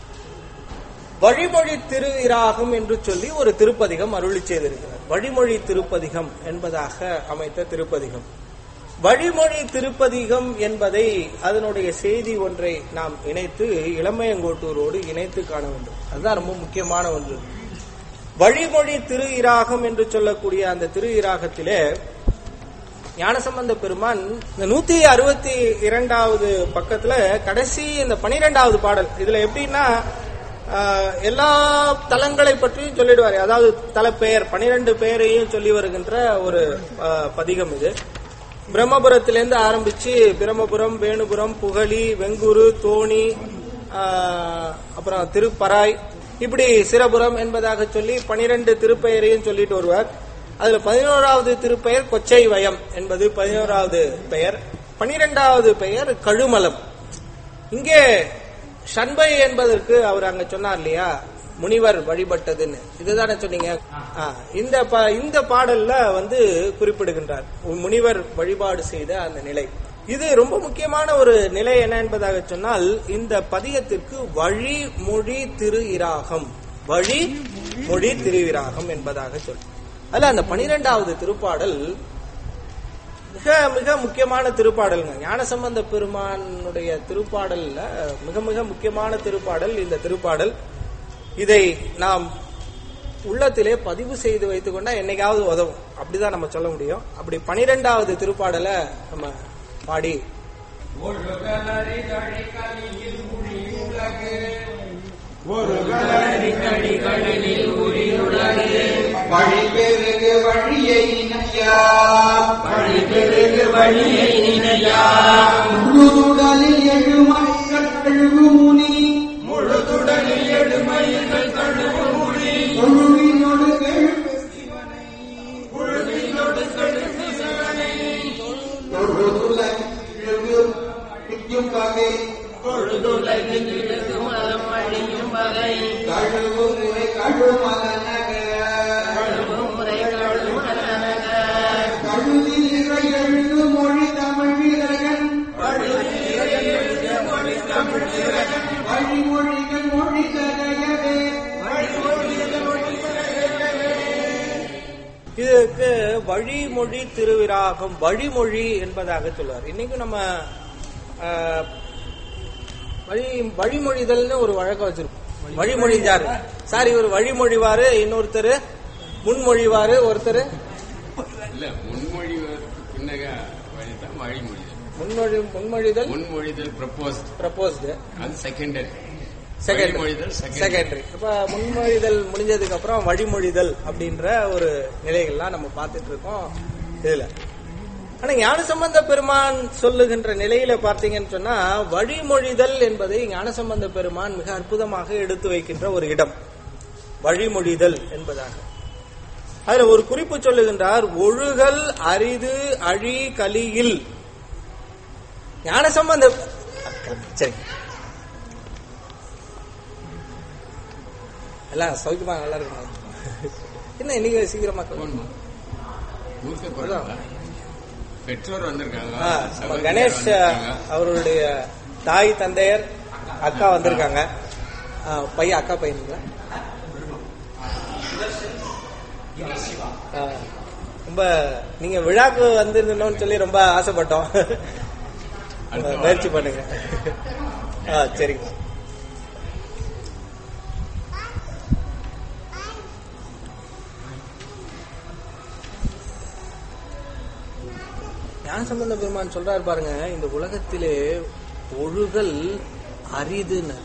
வழிமொழி திருவிராகம் என்று சொல்லி ஒரு திருப்பதிகம் அருளி செய்திருக்கிறார் வழிமொழி திருப்பதிகம் என்பதாக அமைத்த திருப்பதிகம் வழிமொழி திருப்பதிகம் என்பதை அதனுடைய செய்தி ஒன்றை நாம் இணைத்து இளமையங்கோட்டூரோடு இணைத்து காண வேண்டும் அதுதான் ரொம்ப முக்கியமான ஒன்று வழிமொழி திரு இராகம் என்று சொல்லக்கூடிய அந்த திரு இராகத்திலே ஞானசம்பந்த பெருமான் இந்த நூத்தி அறுபத்தி இரண்டாவது பக்கத்துல கடைசி இந்த பனிரெண்டாவது பாடல் இதுல எப்படின்னா ஆஹ், எல்லா தலங்களை பற்றியும் சொல்லிடுவாரு அதாவது தலப்பெயர் பனிரெண்டு பெயரையும் சொல்லி வருகின்ற ஒரு ஆஹ், பதிகம் இது பிரம்மபுரத்திலிருந்து ஆரம்பிச்சு பிரம்மபுரம் வேணுபுரம் புகழி வெங்கூரு தோணி ஆஹ், அப்புறம் திருப்பராய் இப்படி சிரபுரம் என்பதாக சொல்லி பனிரெண்டு திருப்பெயரையும் சொல்லிட்டு வருவார் அதுல பதினோராவது திருப்பெயர் கொச்சை வயம் என்பது பதினோராவது பெயர் பனிரெண்டாவது பெயர் கழுமலம் இங்கே ஷண்பை என்பதற்கு அவர் அங்க சொன்னார் இல்லையா முனிவர் வழிபட்டதுன்னு இதுதானே சொன்னீங்க ஆ, இந்த பா- இந்த பாடல்ல வந்து குறிப்பிடுகின்றார் முனிவர் வழிபாடு செய்த அந்த நிலை இது ரொம்ப முக்கியமான ஒரு நிலை என்ன என்பதாக சொன்னால் இந்த பதிகத்திற்கு வழிமொழி திரு இராகம் வழி மொழி திரு இராகம் என்பதாக சொல் அதுல அந்த பனிரெண்டாவது திருப்பாடல் மிக மிக முக்கியமான திருப்பாடல்ங்க ஞானசம்பந்த பெருமானுடைய திருப்பாடல்ல மிக மிக முக்கியமான திருப்பாடல் இந்த திருப்பாடல் இதை நாம் உள்ளத்திலே பதிவு செய்து வைத்துக் கொண்டா என்னைக்காவது உதவும் அப்படிதான் நம்ம சொல்ல முடியும் அப்படி பனிரெண்டாவது திருப்பாடலை நம்ம பாடி வழிபெருகு வழியை நினையா வழிபெருகு வழியை நினையா முழுதுடலில் எழுமக்கள் கழுகு முனி முழுதுடலில் எடுமைகள் தழுவு மொழி தொழுவினோடு எழுப்பு தொழுதுலகு பிக்கும் வகை பொழுதுலகில் இழுக்கு மரம் அழியும் வகை கழுவு முறை கழுமலனக கழுவு முறை கழுமலனக கழுதில் இறை எழுது மொழி தமிழ் வீரகன் வழிமொழிகள் மொழி தகையவே இதுக்கு வழிமொழி திருவிராகம் வழிமொழி என்பதாக சொல்லுவார் இன்னைக்கு நம்ம ஆஹ், வழி வழிமொழிதல்னு ஒரு வழக்கம் வச்சிருக்கோம் வழிமொழிஞ்சாரு சார் இவர் வழிமொழிவாரு இன்னொருத்தர் முன்மொழிவாரு ஒருத்தர் இல்ல முன்மொழிவதற்கு பின்னக வழிதான் வழிமொழிதல் முன்மொழி முன்மொழிதல் முன்மொழிதல் ப்ரப்போஸ்ட் ப்ரப்போஸ்டு அது செகண்டரி செகண்டரி வழிமொழிதல் secondary. செகண்டரி இப்ப முன்மொழிதல் முடிஞ்சதுக்கு அப்புறம் வழிமொழிதல் அப்படின்ற ஒரு நிலைகள்லாம் நம்ம பார்த்துட்டு இருக்கோம் இதுல ஆனா ஞானசம்பந்த பெருமான் சொல்லுகின்ற நிலையில பார்த்தீங்கன்னு சொன்னா வழிமொழிதல் என்பதை ஞானசம்பந்த பெருமான் மிக அற்புதமாக எடுத்து வைக்கின்ற ஒரு இடம் வழிமொழிதல் என்பதாக அதுல ஒரு குறிப்பு சொல்லுகின்றார் ஒழுகல் அரிது அழி கலியில் ஞானசம்பந்த சரி எல்லாம் சௌக்கியமா நல்லா இருக்கணும் என்ன இன்னைக்கு சீக்கிரமா கிளம்பணும்? ஊருக்கு போறாங்க பெற்றோர் வந்திருக்காங்க ஆ, நம்ம சகோதரியார் கணேஷ் வந்திருக்காங்க. அவருடைய தாய் தந்தையர் அக்கா வந்திருக்காங்க ஆ, பையன் அக்கா பையனுங்களா ஆ, ரொம்ப நீங்க விழாக்கு வந்திருந்தோம்னு சொல்லி ரொம்ப ஆசைப்பட்டோம் அடுத்த வாரம். முயற்சி பண்ணுங்க ஆ, சரிங்க ஞானசம்பந்த பெருமான் சொல்றாரு பாருங்க இந்த உலகத்திலே ஒழுகல் அரிதுன்னு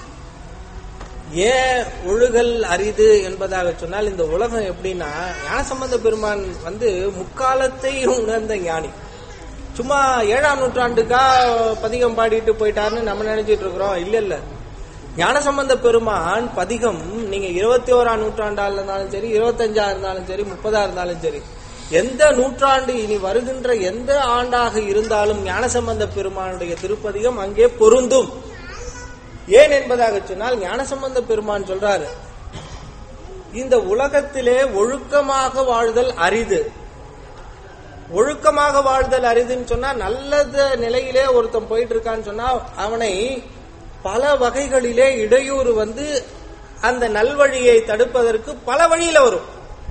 ஏன் ஒழுகல் அரிது என்பதாக சொன்னால் இந்த உலகம் எப்படின்னா ஞானசம்பந்த பெருமான் வந்து முக்காலத்தை உணர்ந்த ஞானி சும்மா ஏழாம் நூற்றாண்டுக்கா பதிகம் பாடிட்டு போயிட்டாருன்னு நம்ம நினைச்சிட்டு இருக்கிறோம் இல்ல இல்ல ஞானசம்பந்த பெருமான் பதிகம் நீங்க இருபத்தி ஓராம் நூற்றாண்டா இருந்தாலும் சரி இருபத்தஞ்சா இருந்தாலும் சரி முப்பதா இருந்தாலும் சரி எந்த நூற்றாண்டு இனி வருகின்ற எந்த ஆண்டாக இருந்தாலும் ஞானசம்பந்த பெருமானுடைய திருப்பதிகம் அங்கே பொருந்தும் ஏன் என்பதாக சொன்னால் ஞானசம்பந்த பெருமான் சொல்றாரு இந்த உலகத்திலே ஒழுக்கமாக வாழ்தல் அரிது ஒழுக்கமாக வாழ்தல் அரிதுன்னு சொன்னா நல்லத நிலையிலே ஒருத்தன் போயிட்டு இருக்கான்னு சொன்னா அவனை பல வகைகளிலே இடையூறு வந்து அந்த நல்வழியை தடுப்பதற்கு பல வழியில வரும்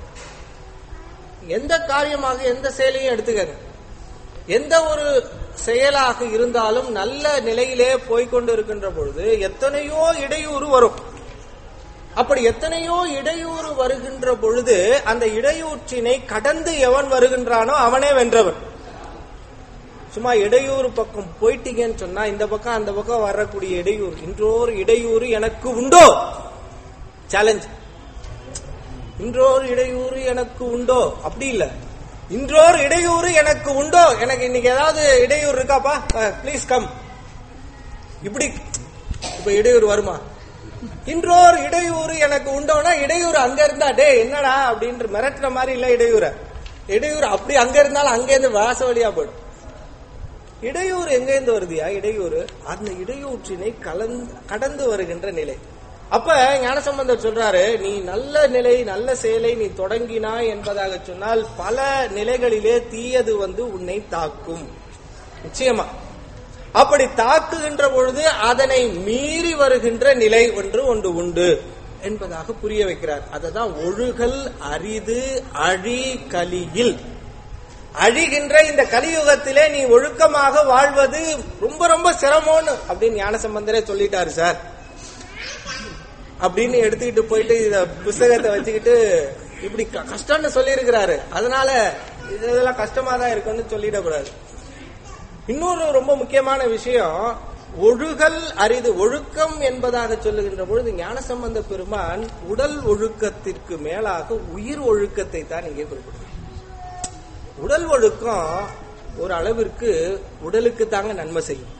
எந்த காரியமாக எந்த செயலையும் எடுத்துக்கங்க எந்த ஒரு செயலாக இருந்தாலும் நல்ல நிலையிலே போய்கொண்டு இருக்கின்ற பொழுது எத்தனையோ இடையூறு வரும் அப்படி எத்தனையோ இடையூறு வருகின்ற பொழுது அந்த இடையூற்றினை கடந்து எவன் வருகின்றானோ அவனே வென்றவன் சும்மா இடையூறு பக்கம் போயிட்டீங்கன்னு சொன்னா இந்த பக்கம் அந்த பக்கம் வரக்கூடிய இடையூறு இன்றோர் இடையூறு எனக்கு உண்டோ சேலஞ்ச் இன்றோர் இடையூறு எனக்கு உண்டோ அப்படி இல்ல இன்றோர் இடையூறு எனக்கு உண்டோ எனக்கு இன்னைக்கு ஏதாவது இடையூறு இருக்காப்பா ப்ளீஸ் கம் இப்படி இப்ப இடையூறு வருமா இன்றோர் இடையூறு எனக்கு உண்டோனா இடையூறு அங்க இருந்தா டே என்னடா அப்படின்ற மிரட்டுற மாதிரி இல்ல இடையூற இடையூறு அப்படி அங்க இருந்தாலும் அங்க இருந்து வாச வழியா போயிடும் இடையூறு எங்க இருந்து வருதியா இடையூறு அந்த இடையூற்றினை கலந்து கடந்து வருகின்ற நிலை அப்ப ஞானசம்பந்தர் சொல்றாரு நீ நல்ல நிலை நல்ல செயலை நீ தொடங்கினாய் என்பதாக சொன்னால் பல நிலைகளிலே தீயது வந்து உன்னை தாக்கும் நிச்சயமா அப்படி தாக்குகின்ற பொழுது அதனை மீறி வருகின்ற நிலை ஒன்று ஒன்று உண்டு என்பதாக புரிய வைக்கிறார் அததான் ஒழுகல் அரிது அழி கலியில் அழிகின்ற இந்த கலியுகத்திலே நீ ஒழுக்கமாக வாழ்வது ரொம்ப ரொம்ப சிரமம்னு அப்படின்னு ஞானசம்பந்தரே சொல்லிட்டாரு சார் அப்படின்னு எடுத்துக்கிட்டு போயிட்டு இத புஸ்தகத்தை வச்சுக்கிட்டு இப்படி க- கஷ்டம்னு சொல்லி இருக்கிறாரு அதனால இதெல்லாம் கஷ்டமா தான் இருக்குன்னு சொல்லிடக்கூடாது இன்னொரு ரொம்ப முக்கியமான விஷயம் ஒழுகல் அரிது ஒழுக்கம் என்பதாக சொல்லுகின்ற பொழுது ஞானசம்பந்த பெருமான் உடல் ஒழுக்கத்திற்கு மேலாக உயிர் ஒழுக்கத்தை தான் இங்கே குறிப்பிடுகிறார் உடல் ஒழுக்கம் ஒரு அளவிற்கு உடலுக்கு தாங்க நன்மை செய்யும்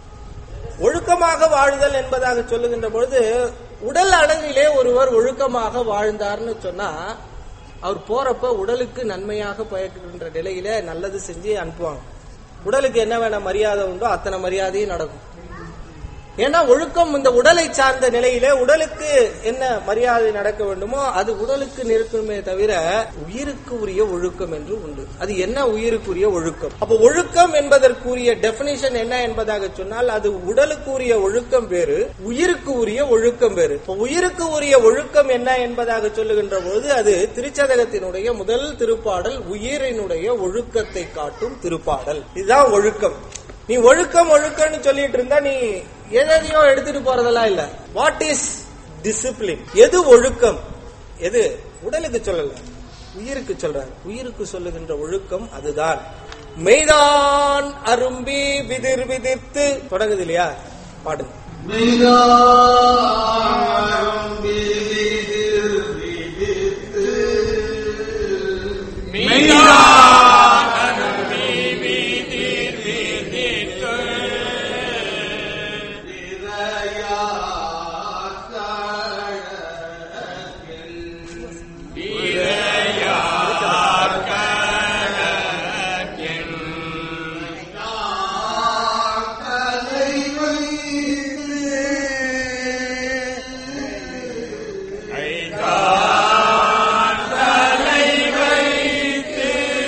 ஒழுக்கமாக வாழ்தல் என்பதாக சொல்லுகின்ற பொழுது உடல் அளவிலே ஒருவர் ஒழுக்கமாக வாழ்ந்தார்னு சொன்னா அவர் போறப்ப உடலுக்கு நன்மையாக பயக்கின்ற நிலையில நல்லது செஞ்சு அனுப்புவாங்க உடலுக்கு என்ன வேணா மரியாதை உண்டோ அத்தனை மரியாதையும் நடக்கும் ஏன்னா ஒழுக்கம் இந்த உடலை சார்ந்த நிலையிலே உடலுக்கு என்ன மரியாதை நடக்க வேண்டுமோ அது உடலுக்கு நிற்குமே தவிர உயிருக்கு உரிய ஒழுக்கம் என்று உண்டு அது என்ன உயிருக்குரிய ஒழுக்கம் அப்ப ஒழுக்கம் என்பதற்குரிய டெபினிஷன் என்ன என்பதாக சொன்னால் அது உடலுக்குரிய ஒழுக்கம் வேறு உயிருக்கு உரிய ஒழுக்கம் வேறு இப்ப உயிருக்கு உரிய ஒழுக்கம் என்ன என்பதாக சொல்லுகின்ற போது அது திருச்சதகத்தினுடைய முதல் திருப்பாடல் உயிரினுடைய ஒழுக்கத்தை காட்டும் திருப்பாடல் இதுதான் ஒழுக்கம் நீ ஒழுக்கம் ஒழுக்கம்னு சொல்லிட்டு இருந்தா நீ எதையோ எடுத்துட்டு போறதெல்லாம் இல்ல வாட் இஸ் டிசிப்ளின் எது ஒழுக்கம் எது உடலுக்கு சொல்லல உயிருக்கு சொல்றாரு உயிருக்கு சொல்லுகின்ற ஒழுக்கம் அதுதான் மெய்தான் அரும்பி விதிர் விதிர்த்து தொடங்குது இல்லையா பாடுங்க ஐதான் தலை வைத்து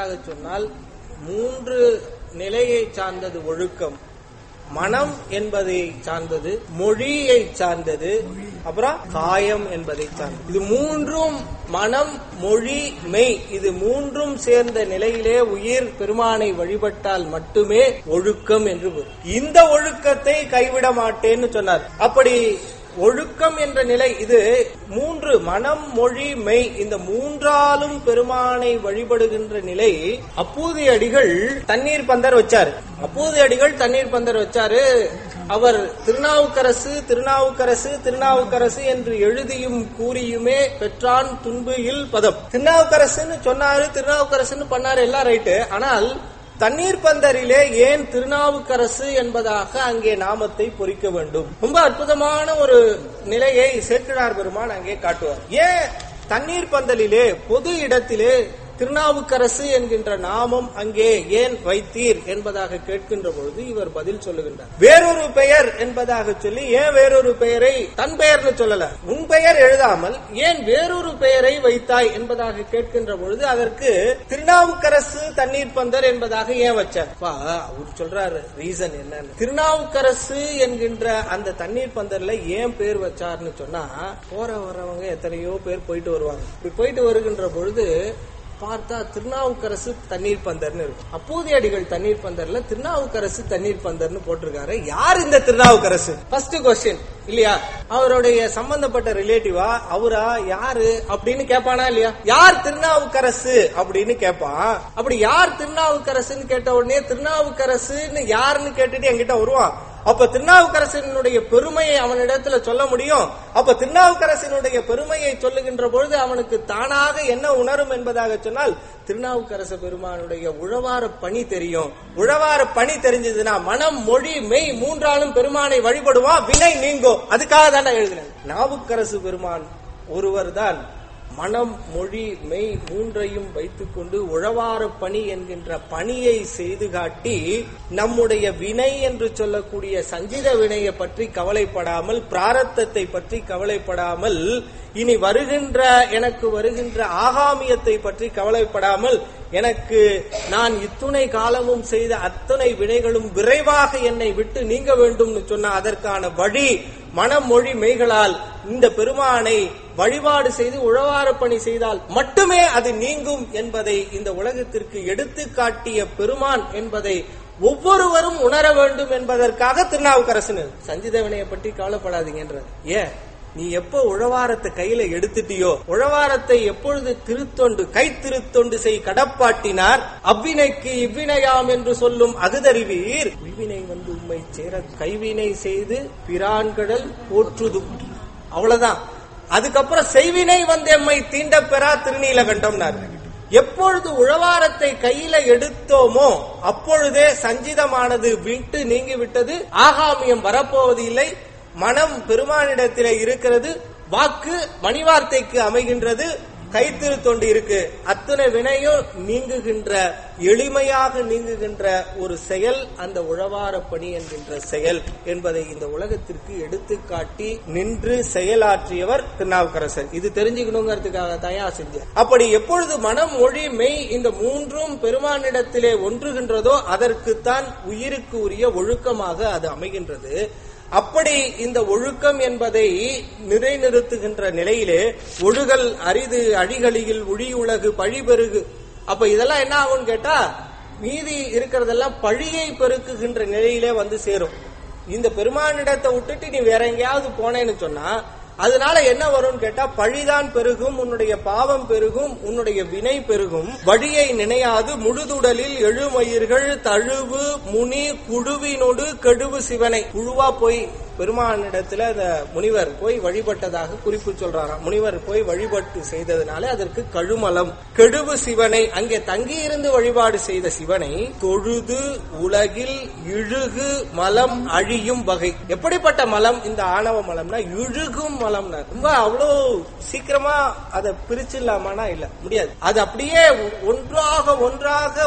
என்பதாக சொன்னால் மூன்று நிலையை சார்ந்தது ஒழுக்கம் மனம் என்பதை சார்ந்தது மொழியை சார்ந்தது அப்புறம் காயம் என்பதை சார்ந்தது இது மூன்றும் மனம் மொழி மெய் இது மூன்றும் சேர்ந்த நிலையிலே உயிர் பெருமானை வழிபட்டால் மட்டுமே ஒழுக்கம் என்று பொருள். இந்த ஒழுக்கத்தை கைவிட மாட்டேன்னு சொன்னார் அப்படி ஒழுக்கம் என்ற நிலை இது மூன்று மனம் மொழி மெய் இந்த மூன்றாலும் பெருமானை வழிபடுகின்ற நிலை அப்பூதி அடிகள் தண்ணீர் பந்தர் வச்சாரு அப்பூதி அடிகள் தண்ணீர் பந்தர் வச்சாரு அவர் திருநாவுக்கரசு திருநாவுக்கரசு திருநாவுக்கரசு என்று எழுதியும் கூறியுமே பெற்றான் துன்பு இல் பதம் திருநாவுக்கரசுன்னு சொன்னாரு திருநாவுக்கரசுன்னு பண்ணாரு எல்லாம் ரைட்டு ஆனால் தண்ணீர் பந்தரிலே ஏன் திருநாவுக்கரசு என்பதாக அங்கே நாமத்தை பொறிக்க வேண்டும் ரொம்ப அற்புதமான ஒரு நிலையை சேர்க்கிறார் பெருமான் அங்கே காட்டுவார் ஏன் தண்ணீர் பந்தலிலே பொது இடத்திலே திருநாவுக்கரசு என்கின்ற நாமம் அங்கே ஏன் வைத்தீர் என்பதாக கேட்கின்ற பொழுது இவர் பதில் சொல்லுகின்றார் வேறொரு பெயர் என்பதாக சொல்லி ஏன் வேறொரு பெயரை தன் பெயர்னு சொல்லல உன் பெயர் எழுதாமல் ஏன் வேறொரு பெயரை வைத்தாய் என்பதாக கேட்கின்ற பொழுது அதற்கு திருநாவுக்கரசு தண்ணீர் பந்தர் என்பதாக ஏன் வச்சார் அப்பா, அவர் சொல்றாரு ரீசன் என்னன்னு திருநாவுக்கரசு என்கின்ற அந்த தண்ணீர் பந்தர்ல ஏன் பேர் வச்சார்னு சொன்னா போற வரவங்க எத்தனையோ பேர் போயிட்டு வருவாங்க இப்படி போயிட்டு வருகின்ற பொழுது பார்த்தா திருநாவுக்கரசு தண்ணீர் பந்தர்னு இருக்கும் அப்போதைய அடிகள் தண்ணீர் பந்தர்ல திருநாவுக்கரசு தண்ணீர் பந்தர்னு போட்டிருக்காரு யார் இந்த திருநாவுக்கரசு ஃபர்ஸ்ட் கொஸ்டின் இல்லையா அவருடைய சம்பந்தப்பட்ட ரிலேட்டிவா அவரா யாரு அப்படின்னு கேட்பானா இல்லையா யார் திருநாவுக்கரசு அப்படின்னு கேட்பான் அப்படி யார் திருநாவுக்கரசுன்னு கேட்ட உடனே திருநாவுக்கரசுன்னு யாருன்னு கேட்டுட்டு என்கிட்ட வருவான் அப்ப திருநாவுக்கரசனுடைய பெருமையை அவனிடத்துல சொல்ல முடியும் அப்ப திருநாவுக்கரசனுடைய பெருமையை சொல்லுகின்ற பொழுது அவனுக்கு தானாக என்ன உணரும் என்பதாக சொன்னால் திருநாவுக்கரச பெருமானுடைய உழவார பணி தெரியும் உழவார பணி தெரிஞ்சதுன்னா மனம் மொழி மெய் மூன்றாலும் பெருமானை வழிபடுவான் வினை நீங்கும் அதுக்காக தானே எழுதினேன் நாவுக்கரசு பெருமான் ஒருவர் தான் மனம் மொழி மெய் மூன்றையும் வைத்துக்கொண்டு உழவார பணி என்கின்ற பணியை செய்து காட்டி நம்முடைய வினை என்று சொல்லக்கூடிய சஞ்சித வினையை பற்றி கவலைப்படாமல் பிராரத்தத்தை பற்றி கவலைப்படாமல் இனி வருகின்ற எனக்கு வருகின்ற ஆகாமியத்தை பற்றி கவலைப்படாமல் எனக்கு நான் இத்துணை காலமும் செய்த அத்தனை வினைகளும் விரைவாக என்னை விட்டு நீங்க வேண்டும்னு சொன்ன அதற்கான வழி மனம் மொழி மெய்களால் இந்த பெருமானை வழிபாடு செய்து உழவார பணி செய்தால் மட்டுமே அது நீங்கும் என்பதை இந்த உலகத்திற்கு எடுத்து காட்டிய பெருமான் என்பதை ஒவ்வொருவரும் உணர வேண்டும் என்பதற்காக திருநாவுக்கரசன் சஞ்சித வினையை பற்றி கவலைப்படாதீங்கன்றார் ஏன் நீ எப்போ உழவாரத்தை கையில எடுத்துட்டியோ உழவாரத்தை எப்பொழுது திருத்தொண்டு கை திருத்தொண்டு செய் கடப்பாட்டினார் அவ்வினைக்கு இவ்வினையாம் என்று சொல்லும் அகுதறிவீர் உய்வினை வந்து உம்மை சேர கைவினை செய்து பிரான்கடல் போற்றுதும் அவ்வளவுதான் அதுக்கப்புறம் செய்வினை வந்து எம்மை தீண்ட பெறா திருநீலகண்டம்னார் எப்பொழுது உழவாரத்தை கையில எடுத்தோமோ அப்பொழுதே சஞ்சிதமானது விட்டு நீங்கி விட்டது ஆகாமியம் வரப்போவது இல்லை மனம் பெருமானிடத்திலே இருக்கிறது வாக்கு மணிவார்த்தைக்கு அமைகின்றது கைத்திரு தொண்டு இருக்கு அத்தனை வினையும் நீங்குகின்ற எளிமையாக நீங்குகின்ற ஒரு செயல் அந்த உழவார பணி என்கின்ற செயல் என்பதை இந்த உலகத்திற்கு எடுத்துக்காட்டி நின்று செயலாற்றியவர் திருநாவுக்கரசர் இது தெரிஞ்சுக்கணுங்கிறதுக்காக தயா செஞ்சார் அப்படி எப்பொழுது மனம் மொழி மெய் இந்த மூன்றும் பெருமானிடத்திலே ஒன்றுகின்றதோ அதற்குத்தான் உயிருக்கு உரிய ஒழுக்கமாக அது அமைகின்றது அப்படி இந்த ஒழுக்கம் என்பதை நிலைநிறுத்துகின்ற நிலையிலே ஒழுகல் அரிது அழிகளில் உழியுலகு பழிபெருகு அப்ப இதெல்லாம் என்ன ஆகும்னு கேட்டா மீதி இருக்கிறதெல்லாம் பழியை பெருக்குகின்ற நிலையிலே வந்து சேரும் இந்த பெருமானிடத்தை விட்டுட்டு நீ வேற எங்கேயாவது போனேன்னு சொன்னா அதனால என்ன வரும்னு கேட்டா பழிதான் பெருகும் உன்னுடைய பாவம் பெருகும் உன்னுடைய வினை பெருகும் வழியை நினையாது முழுதுடலில் எழுமயிர்கள் தழுவு முனி குழுவினோடு கெடுவு சிவனை குழுவா போய் பெருமானிடத்துல அந்த முனிவர் போய் வழிபட்டதாக குறிப்பு சொல்றாராம் முனிவர் போய் வழிபட்டு செய்ததுனால அதற்கு கழுமலம் கெடுவு சிவனை அங்கே தங்கியிருந்து வழிபாடு செய்த சிவனை தொழுது உலகில் இழுகு மலம் அழியும் வகை எப்படிப்பட்ட மலம் இந்த ஆணவ மலம்னா இழுகும் மலம்னா ரொம்ப அவ்வளோ சீக்கிரமா அதை பிரிச்சிடலாமானா இல்ல முடியாது அது அப்படியே ஒன்றாக ஒன்றாக ஒட்டி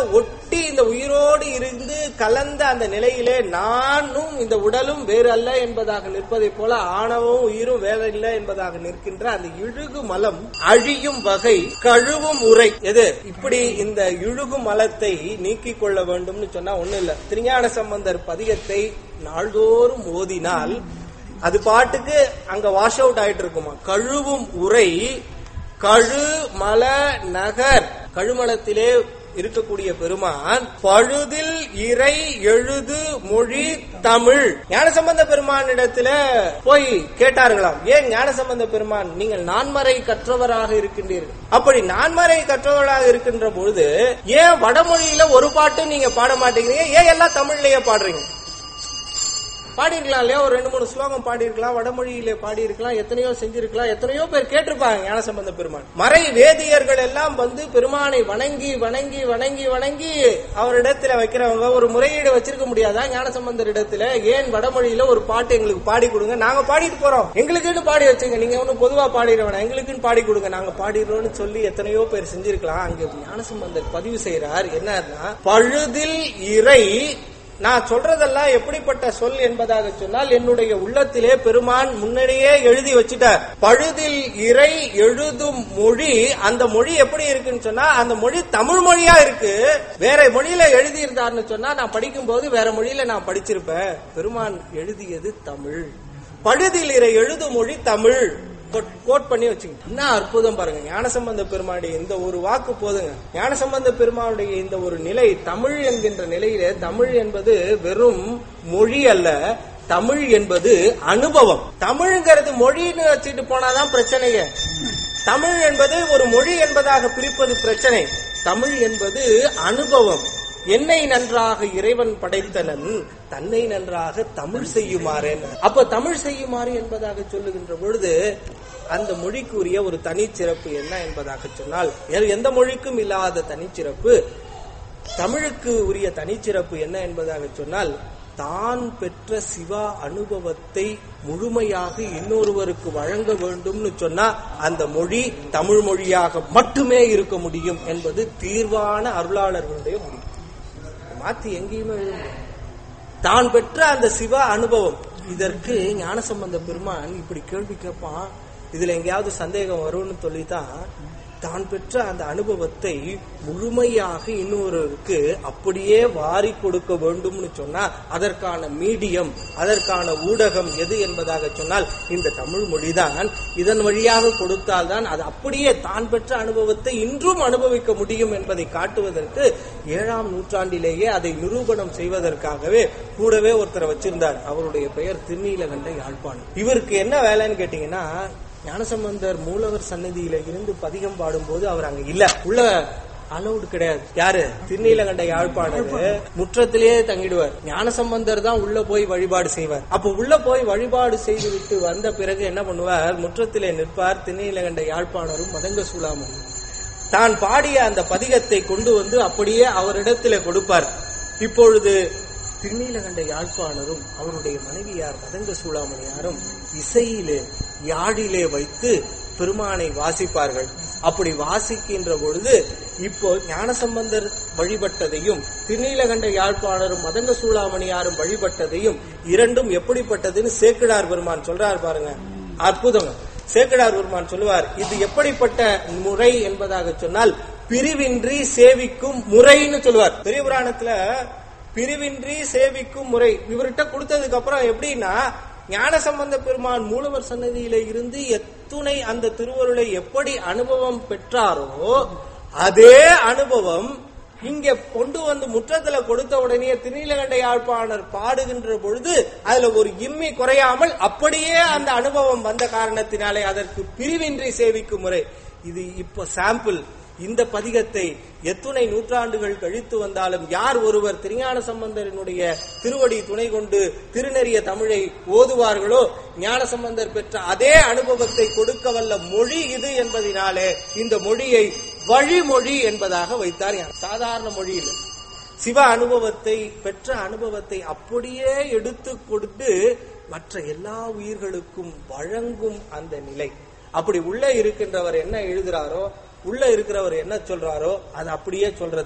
ஒட்டி இந்த உயிரோடு இருந்து கலந்த அந்த நிலையிலே நானும் இந்த உடலும் வேறு அல்ல என்பதாக நிற்பதைப் போல ஆணவம் உயிரும் வேற இல்லை என்பதாக நிற்கின்ற அந்த இழுகு மலம் அழியும் வகை கழுவும் உரை எது இப்படி இந்த இழுகு மலத்தை நீக்கிக் கொள்ள வேண்டும்னு சொன்னா ஒண்ணு இல்ல திருஞான சம்பந்தர் பதிகத்தை நாள்தோறும் ஓதினால் அது பாட்டுக்கு அங்க வாஷ் அவுட் ஆயிட்டு இருக்குமா கழுவும் உரை கழு மல நகர் கழுமலத்திலே இருக்கக்கூடிய பெருமான் பழுதில் இறை எழுது மொழி தமிழ் ஞானசம்பந்த பெருமானிடத்துல போய் கேட்டார்களாம் ஏன் ஞானசம்பந்த பெருமான் நீங்கள் நான்மறை கற்றவராக இருக்கின்றீர்கள் அப்படி நான்மறை கற்றவராக இருக்கின்ற பொழுது ஏன் வடமொழியில ஒரு பாட்டும் நீங்க பாட மாட்டேங்கிறீங்க ஏன் எல்லாம் தமிழ்லயே பாடுறீங்க பாடிருக்கலாம் இல்லையா ஒரு ரெண்டு மூணு ஸ்லோகம் பாடியிருக்கலாம் வடமொழியிலே பாடியிருக்கலாம் எத்தனையோ செஞ்சிருக்கலாம் எத்தனையோ பேர் கேட்டிருப்பாங்க ஞானசம்பந்த பெருமான் மறை வேதியர்கள் எல்லாம் வந்து பெருமானை வணங்கி வணங்கி வணங்கி வணங்கி அவரிடத்துல வைக்கிறவங்க ஒரு முறையீடு வச்சிருக்க முடியாதா ஞானசம்பந்தர் இடத்துல ஏன் வடமொழியில ஒரு பாட்டு எங்களுக்கு பாடி கொடுங்க நாங்க பாடிட்டு போறோம் எங்களுக்குன்னு பாடி வச்சுங்க நீங்க ஒண்ணு பொதுவா பாடிட வேணாம் எங்களுக்குன்னு பாடி கொடுங்க நாங்க பாடிடுறோம்னு சொல்லி எத்தனையோ பேர் செஞ்சிருக்கலாம் அங்க ஞானசம்பந்தர் பதிவு செய்யறார் என்னன்னா பழுதில் இறை நான் சொல்றதெல்லாம் எப்படிப்பட்ட சொல் என்பதாக சொன்னால் என்னுடைய உள்ளத்திலே பெருமான் முன்னாடியே எழுதி வச்சுட்டார் பழுதில் இறை எழுதும் மொழி அந்த மொழி எப்படி இருக்குன்னு சொன்னா அந்த மொழி தமிழ் மொழியா இருக்கு வேற மொழியில எழுதி இருந்தார்னு சொன்னா நான் படிக்கும் போது வேற மொழியில நான் படிச்சிருப்பேன் பெருமான் எழுதியது தமிழ் பழுதில் இறை எழுதும் மொழி தமிழ் கோட்- கோட் பண்ணி வச்சுங்க என்ன அற்புதம் பாருங்க ஞானசம்பந்த பெருமானுடைய இந்த ஒரு வாக்கு போதுங்க ஞானசம்பந்த பெருமானுடைய இந்த ஒரு நிலை தமிழ் என்கின்ற நிலையிலே தமிழ் என்பது வெறும் மொழி அல்ல தமிழ் என்பது அனுபவம் தமிழ்ங்கிறது மொழின்னு வச்சுட்டு போனாதான் பிரச்சனையே தமிழ் என்பது ஒரு மொழி என்பதாக பிரிப்பது பிரச்சனை தமிழ் என்பது அனுபவம் என்னை நன்றாக இறைவன் படைத்தனன் தன்னை நன்றாக தமிழ் செய்யுமாறு அப்ப தமிழ் செய்யுமாறு என்பதாக சொல்லுகின்ற பொழுது அந்த மொழிக்குரிய ஒரு தனிச்சிறப்பு என்ன என்பதாக சொன்னால் வேறு எந்த மொழிக்கும் இல்லாத தனிச்சிறப்பு தமிழுக்கு உரிய தனிச்சிறப்பு என்ன என்பதாக சொன்னால் தான் பெற்ற சிவா அனுபவத்தை முழுமையாக இன்னொருவருக்கு வழங்க வேண்டும்னு சொன்னா அந்த மொழி தமிழ் மொழியாக மட்டுமே இருக்க முடியும் என்பது தீர்வான அருளாளர்களுடைய முடிவு மாத்தி எங்கேயுமே எழுத முடியாது. தான் பெற்ற அந்த சிவ அனுபவம் இதற்கு ஞானசம்பந்த பெருமான் இப்படி கேள்வி கேட்பான் இதுல எங்கேயாவது சந்தேகம் வரும்னு சொல்லிதான் தான் பெற்ற அந்த அனுபவத்தை முழுமையாக இன்னொருவருக்கு அப்படியே வாரி கொடுக்க வேண்டும்னு சொன்னா அதற்கான மீடியம் அதற்கான ஊடகம் எது என்பதாக சொன்னால் இந்த தமிழ் மொழிதான் இதன் வழியாக கொடுத்தால்தான் அது அப்படியே தான் பெற்ற அனுபவத்தை இன்றும் அனுபவிக்க முடியும் என்பதை காட்டுவதற்கு ஏழாம் நூற்றாண்டிலேயே அதை நிரூபணம் செய்வதற்காகவே கூடவே ஒருத்தரை வச்சிருந்தார் அவருடைய பெயர் திருநீலகண்ட யாழ்ப்பாணம் இவருக்கு என்ன வேலைன்னு கேட்டீங்கன்னா ஞானசம்பந்தர் மூலவர் சன்னதியில இருந்து பதிகம் பாடும்போது அவர் அங்க இல்ல உள்ள அலௌடு கிடையாது யாரு திருநீலகண்ட யாழ்ப்பாணர் முற்றத்திலேயே தங்கிடுவார் ஞானசம்பந்தர் தான் உள்ள போய் வழிபாடு செய்வார் அப்ப உள்ள போய் வழிபாடு செய்து விட்டு வந்த பிறகு என்ன பண்ணுவார் முற்றத்திலே நிற்பார் திருநீலகண்ட யாழ்ப்பாணரும் மதங்க சூளாமணி தான் பாடிய அந்த பதிகத்தை கொண்டு வந்து அப்படியே அவரிடத்திலே கொடுப்பார் இப்பொழுது திருநீலகண்ட யாழ்ப்பாணரும் அவருடைய மனைவியார் மதங்க சூளாமணியாரும் இசையிலே யாழிலே வைத்து பெருமானை வாசிப்பார்கள் அப்படி வாசிக்கின்ற பொழுது இப்போ ஞானசம்பந்தர் வழிபட்டதையும் திருநீலகண்ட யாழ்ப்பாணரும் மதங்க சூளாமணியாரும் வழிபட்டதையும் இரண்டும் எப்படிப்பட்டதுன்னு சேக்கிழார் பெருமான் சொல்றார் பாருங்க அற்புதம் சேக்கிழார் பெருமான் சொல்லுவார் இது எப்படிப்பட்ட முறை என்பதாக சொன்னால் பிரிவின்றி சேவிக்கும் முறைன்னு சொல்லுவார் பெரிய புராணத்துல பிரிவின்றி சேவிக்கும் முறை இவர்கிட்ட கொடுத்ததுக்கு அப்புறம் எப்படின்னா ஞானசம்பந்த பெருமான் மூலவர் சன்னதியில இருந்து எத்துணை அந்த திருவருளை எப்படி அனுபவம் பெற்றாரோ அதே அனுபவம் இங்க கொண்டு வந்து முற்றத்துல கொடுத்த உடனே திருநீலகண்ட யாழ்ப்பாணர் பாடுகின்ற பொழுது அதுல ஒரு இம்மி குறையாமல் அப்படியே அந்த அனுபவம் வந்த காரணத்தினாலே அதற்கு பிரிவின்றி சேவிக்கும் முறை இது இப்போ சாம்பிள் இந்த பதிகத்தை எத்துணை நூற்றாண்டுகள் கழித்து வந்தாலும் யார் ஒருவர் திருஞான சம்பந்தரினுடைய திருவடி துணை கொண்டு திருநெறிய தமிழை ஓதுவார்களோ ஞான சம்பந்தர் பெற்ற அதே அனுபவத்தை கொடுக்க வல்ல மொழி இது என்பதினாலே இந்த மொழியை வழிமொழி என்பதாக வைத்தார் சாதாரண மொழியில் சிவ அனுபவத்தை பெற்ற அனுபவத்தை அப்படியே எடுத்து கொடுத்து மற்ற எல்லா உயிர்களுக்கும் வழங்கும் அந்த நிலை அப்படி உள்ளே இருக்கின்றவர் என்ன எழுதுறாரோ உள்ள இருக்கிறவர் என்ன சொல்றாரோ அது அப்படியே சொல்றது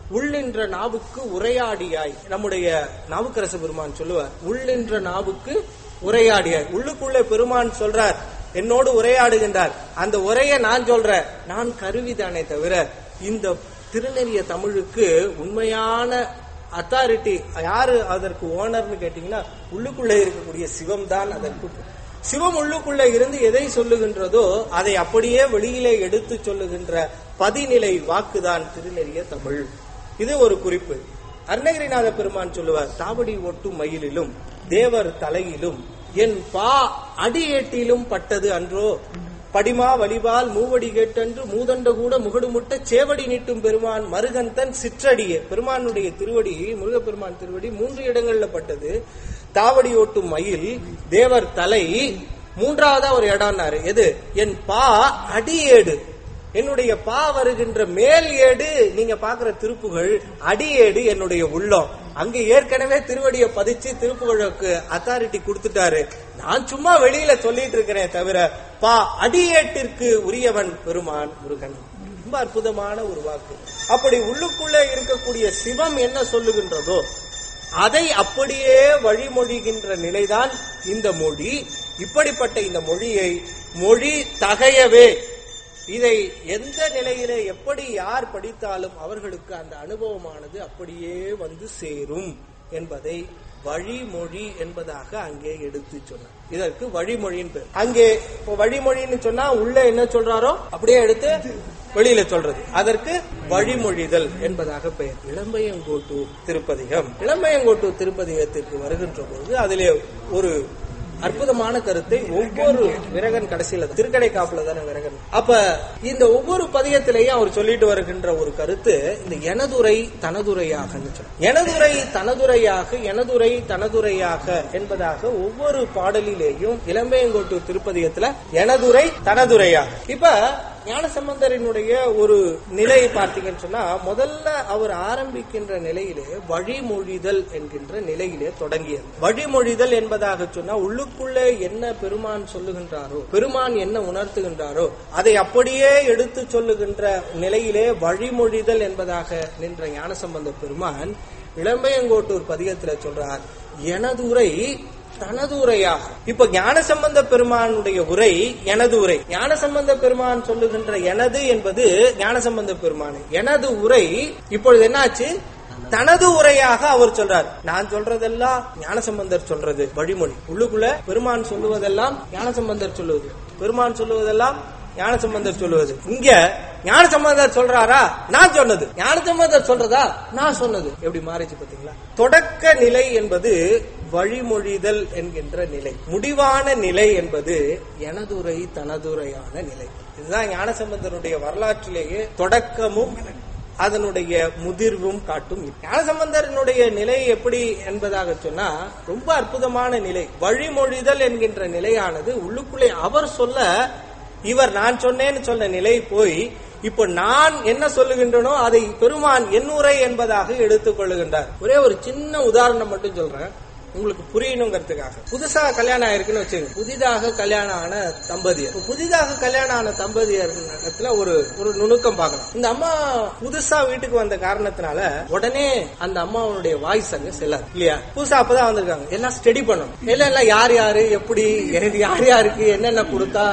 உள்ளின்ற நாவுக்கு உரையாடியாய் நம்முடைய நாவுக்கரச பெருமான் சொல்லுவார் உள்ளின்ற நாவுக்கு உரையாடியாய் உள்ளுக்குள்ளே பெருமான் சொல்றார் என்னோடு உரையாடுகின்றார் அந்த உரையை நான் சொல்றேன் நான் கருவிதானே தவிர இந்த திருநெறிய தமிழுக்கு உண்மையான அத்தாரிட்டி யாரு அதற்கு ஓனர்னு கேட்டீங்கன்னா உள்ளுக்குள்ளே இருக்கக்கூடிய சிவம் தான் அதற்கு சிவம் உள்ளுக்குள்ள இருந்து எதை சொல்லுகின்றதோ அதை அப்படியே வெளியிலே எடுத்து சொல்லுகின்ற பதிநிலை வாக்குதான் திருநெறிய தமிழ் இது ஒரு குறிப்பு அருணகிரிநாத பெருமான் சொல்லுவார் தாவடி ஒட்டும் மயிலிலும் தேவர் தலையிலும் என் பா அடியேட்டிலும் பட்டது அன்றோ படிமா வலிவால் மூவடி கேட்டன்று மூதண்ட கூட முகடு முட்ட சேவடி நீட்டும் பெருமான் மருகந்தன் சிற்றடியே பெருமானுடைய திருவடி முருகப்பெருமான் திருவடி மூன்று இடங்கள்ல பட்டது தாவடி ஓட்டும் மயில் தேவர் தலை மூன்றாவதா ஒரு இடம்னாரு எது என் பா அடியேடு என்னுடைய பா வருகின்ற மேல் ஏடு நீங்க பாக்குற திருப்புகள் அடியேடு என்னுடைய உள்ளம் அங்க ஏற்கனவே திருவடியை பதிச்சு திருப்புகளுக்கு அத்தாரிட்டி கொடுத்துட்டாரு நான் சும்மா வெளியில சொல்லிட்டு இருக்கிறேன் தவிர பா அடியேட்டிற்கு உரியவன் பெருமான் முருகன் ரொம்ப அற்புதமான ஒரு வாக்கு அப்படி உள்ளுக்குள்ளே இருக்கக்கூடிய சிவம் என்ன சொல்லுகின்றதோ அதை அப்படியே வழிமொழிகின்ற நிலைதான் இந்த மொழி இப்படிப்பட்ட இந்த மொழியை மொழி தகையவே இதை எந்த நிலையிலே எப்படி யார் படித்தாலும் அவர்களுக்கு அந்த அனுபவமானது அப்படியே வந்து சேரும் என்பதை வழிமொழி என்பதாக அங்கே எடுத்து சொன்னார் இதற்கு வழிமொழின்னு பேர் அங்கே இப்போ வழிமொழின்னு சொன்னா உள்ள என்ன சொல்றாரோ அப்படியே எடுத்து வெளியில சொல்றது அதற்கு வழிமொழிதல் என்பதாக பெயர் இளம்பையங்கோட்டு திருப்பதிகம் இளம்பையங்கோட்டு திருப்பதிகத்திற்கு வருகின்ற போது அதிலே ஒரு அற்புதமான கருத்தை ஒவ்வொரு விரகன் கடைசியில திருக்கடை காப்புல தானே விரகன் அப்ப இந்த ஒவ்வொரு பதியத்திலேயும் அவர் சொல்லிட்டு வருகின்ற ஒரு கருத்து இந்த எனதுரை தனதுரையாக எனதுரை தனதுரையாக எனதுரை தனதுரையாக என்பதாக ஒவ்வொரு பாடலிலேயும் இளம்பையங்கோட்டு திருப்பதியத்துல எனதுரை தனதுரையாக இப்ப ஞானசம்பந்தரினுடைய ஒரு நிலை பார்த்தீங்கன்னு சொன்னா முதல்ல அவர் ஆரம்பிக்கின்ற நிலையிலே வழிமொழிதல் என்கின்ற நிலையிலே தொடங்கியது வழிமொழிதல் என்பதாக சொன்னா உள்ளுக்குள்ளே என்ன பெருமான் சொல்லுகின்றாரோ பெருமான் என்ன உணர்த்துகின்றாரோ அதை அப்படியே எடுத்து சொல்லுகின்ற நிலையிலே வழிமொழிதல் என்பதாக நின்ற ஞானசம்பந்த பெருமான் இளம்பையங்கோட்டூர் பதிகத்துல சொல்றார் எனது உரை தனது உரையாக இப்ப ஞானசம்பந்த பெருமானுடைய உரை எனது உரை ஞானசம்பந்த பெருமான் சொல்லுகின்ற எனது என்பது ஞானசம்பந்த பெருமான் எனது உரை இப்பொழுது என்னாச்சு தனது உரையாக அவர் சொல்றார் நான் சொல்றதெல்லாம் ஞானசம்பந்தர் சொல்றது வழிமொழி உள்ளுக்குள்ள பெருமான் சொல்லுவதெல்லாம் ஞானசம்பந்தர் சொல்லுவது பெருமான் சொல்லுவதெல்லாம் ஞானசம்பந்தர் சொல்லுவது இங்க ஞானசம்பந்தர் சொல்றாரா நான் சொன்னது ஞானசம்பந்தர் சொல்றதா நான் சொன்னது எப்படி மாறிச்சு பாத்தீங்களா தொடக்க நிலை என்பது வழிமொழிதல் என்கின்ற நிலை முடிவான நிலை என்பது எனதுரை தனதுரையான நிலை இதுதான் ஞானசம்பந்தருடைய வரலாற்றிலேயே தொடக்கமும் அதனுடைய முதிர்வும் காட்டும் ஞானசம்பந்தரனுடைய நிலை எப்படி என்பதாக சொன்னா ரொம்ப அற்புதமான நிலை வழிமொழிதல் என்கின்ற நிலையானது உள்ளுக்குள்ளே அவர் சொல்ல இவர் நான் சொன்னேன்னு சொன்ன நிலை போய் இப்போ நான் என்ன சொல்லுகின்றனோ அதை பெருமான் என்னுரை என்பதாக எடுத்துக் கொள்ளுகின்றார் ஒரே ஒரு சின்ன உதாரணம் மட்டும் சொல்றேன் உங்களுக்கு புரியணுங்கிறதுக்காக புதுசா கல்யாணம் ஆயிருக்குன்னு வச்சுங்க புதிதாக கல்யாணம் ஆன தம்பதியர் இப்ப புதிதாக கல்யாணம் ஆன தம்பதியர் இடத்துல ஒரு ஒரு நுணுக்கம் பார்க்கலாம் இந்த அம்மா புதுசா வீட்டுக்கு வந்த காரணத்தினால உடனே அந்த அம்மாவுடைய வாய்ஸ் அங்க செல்லாது இல்லையா புதுசா அப்பதான் வந்திருக்காங்க எல்லாம் ஸ்டடி பண்ணணும் எல்லாம் எல்லாம் யார் யாரு எப்படி எனக்கு யார் யாருக்கு என்னென்ன கொடுத்தா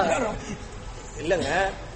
இல்லங்க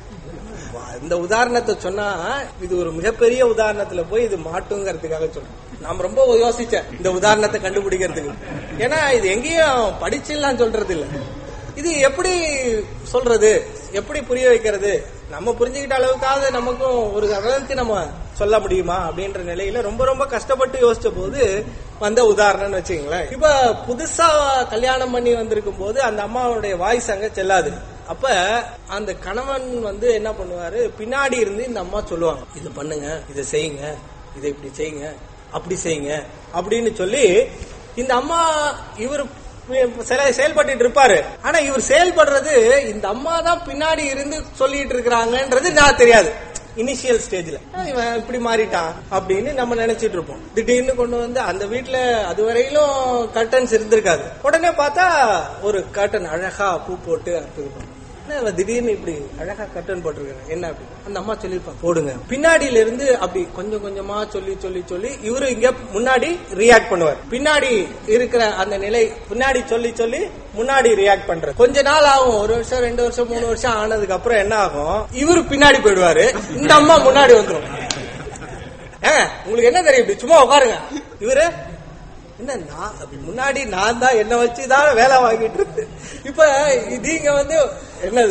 இந்த உதாரணத்தை சொன்னா இது ஒரு மிகப்பெரிய உதாரணத்துல போய் இது மாட்டுங்கிறதுக்காக சொல்றேன் நான் ரொம்ப யோசிச்சேன் இந்த உதாரணத்தை கண்டுபிடிக்கிறதுக்கு ஏன்னா இது எங்கேயும் படிச்சுலாம் சொல்றது இல்ல இது எப்படி சொல்றது எப்படி புரிய வைக்கிறது நம்ம புரிஞ்சுக்கிட்ட அளவுக்காவது நமக்கும் ஒரு அளவுக்கு நம்ம சொல்ல முடியுமா அப்படின்ற நிலையில ரொம்ப ரொம்ப கஷ்டப்பட்டு யோசிச்ச போது வந்த உதாரணம்னு வச்சுக்கங்களேன் இப்ப புதுசா கல்யாணம் பண்ணி வந்திருக்கும் போது அந்த அம்மாவுடைய வாய்ஸ் அங்க செல்லாது அப்ப அந்த கணவன் வந்து என்ன பண்ணுவாரு பின்னாடி இருந்து இந்த அம்மா சொல்லுவாங்க இது பண்ணுங்க இதை செய்யுங்க இதை இப்படி செய்யுங்க அப்படி செய்யுங்க அப்படின்னு சொல்லி இந்த அம்மா இவர் சில செயல்பட்டு இருப்பாரு ஆனா இவர் செயல்படுறது இந்த அம்மா தான் பின்னாடி இருந்து சொல்லிட்டு இருக்கிறாங்கன்றது நான் தெரியாது இனிஷியல் ஸ்டேஜ்ல இவன் இப்படி மாறிட்டான் அப்படின்னு நம்ம நினைச்சிட்டு இருப்போம் திடீர்னு கொண்டு வந்து அந்த வீட்டுல அது வரையிலும் கர்டன்ஸ் இருந்திருக்காது உடனே பார்த்தா ஒரு கர்டன் அழகா பூ போட்டு அற்புதம் என்ன இவன் திடீர்னு இப்படி அழகா கட்டன் போட்டிருக்காரு என்ன அப்படி அந்த அம்மா சொல்லிருப்பாங்க போடுங்க பின்னாடியில இருந்து அப்படி கொஞ்சம் கொஞ்சமா சொல்லி சொல்லி சொல்லி இவரு இங்க முன்னாடி ரியாக்ட் பண்ணுவார் பின்னாடி இருக்கிற அந்த நிலை பின்னாடி சொல்லி சொல்லி முன்னாடி ரியாக்ட் பண்றது கொஞ்ச நாள் ஆகும் ஒரு வருஷம் ரெண்டு வருஷம் மூணு வருஷம் ஆனதுக்கு அப்புறம் என்ன ஆகும் இவரு பின்னாடி போயிடுவாரு இந்த அம்மா முன்னாடி வந்துரும் ஏங்க உங்களுக்கு என்ன தெரியும் இப்படி சும்மா உட்காருங்க இவரு என்ன நான் அப்படி முன்னாடி நான் தான் என்ன வச்சுதான் வேலை வாங்கிட்டு இருக்கு இப்ப நீங்க வந்து என்னது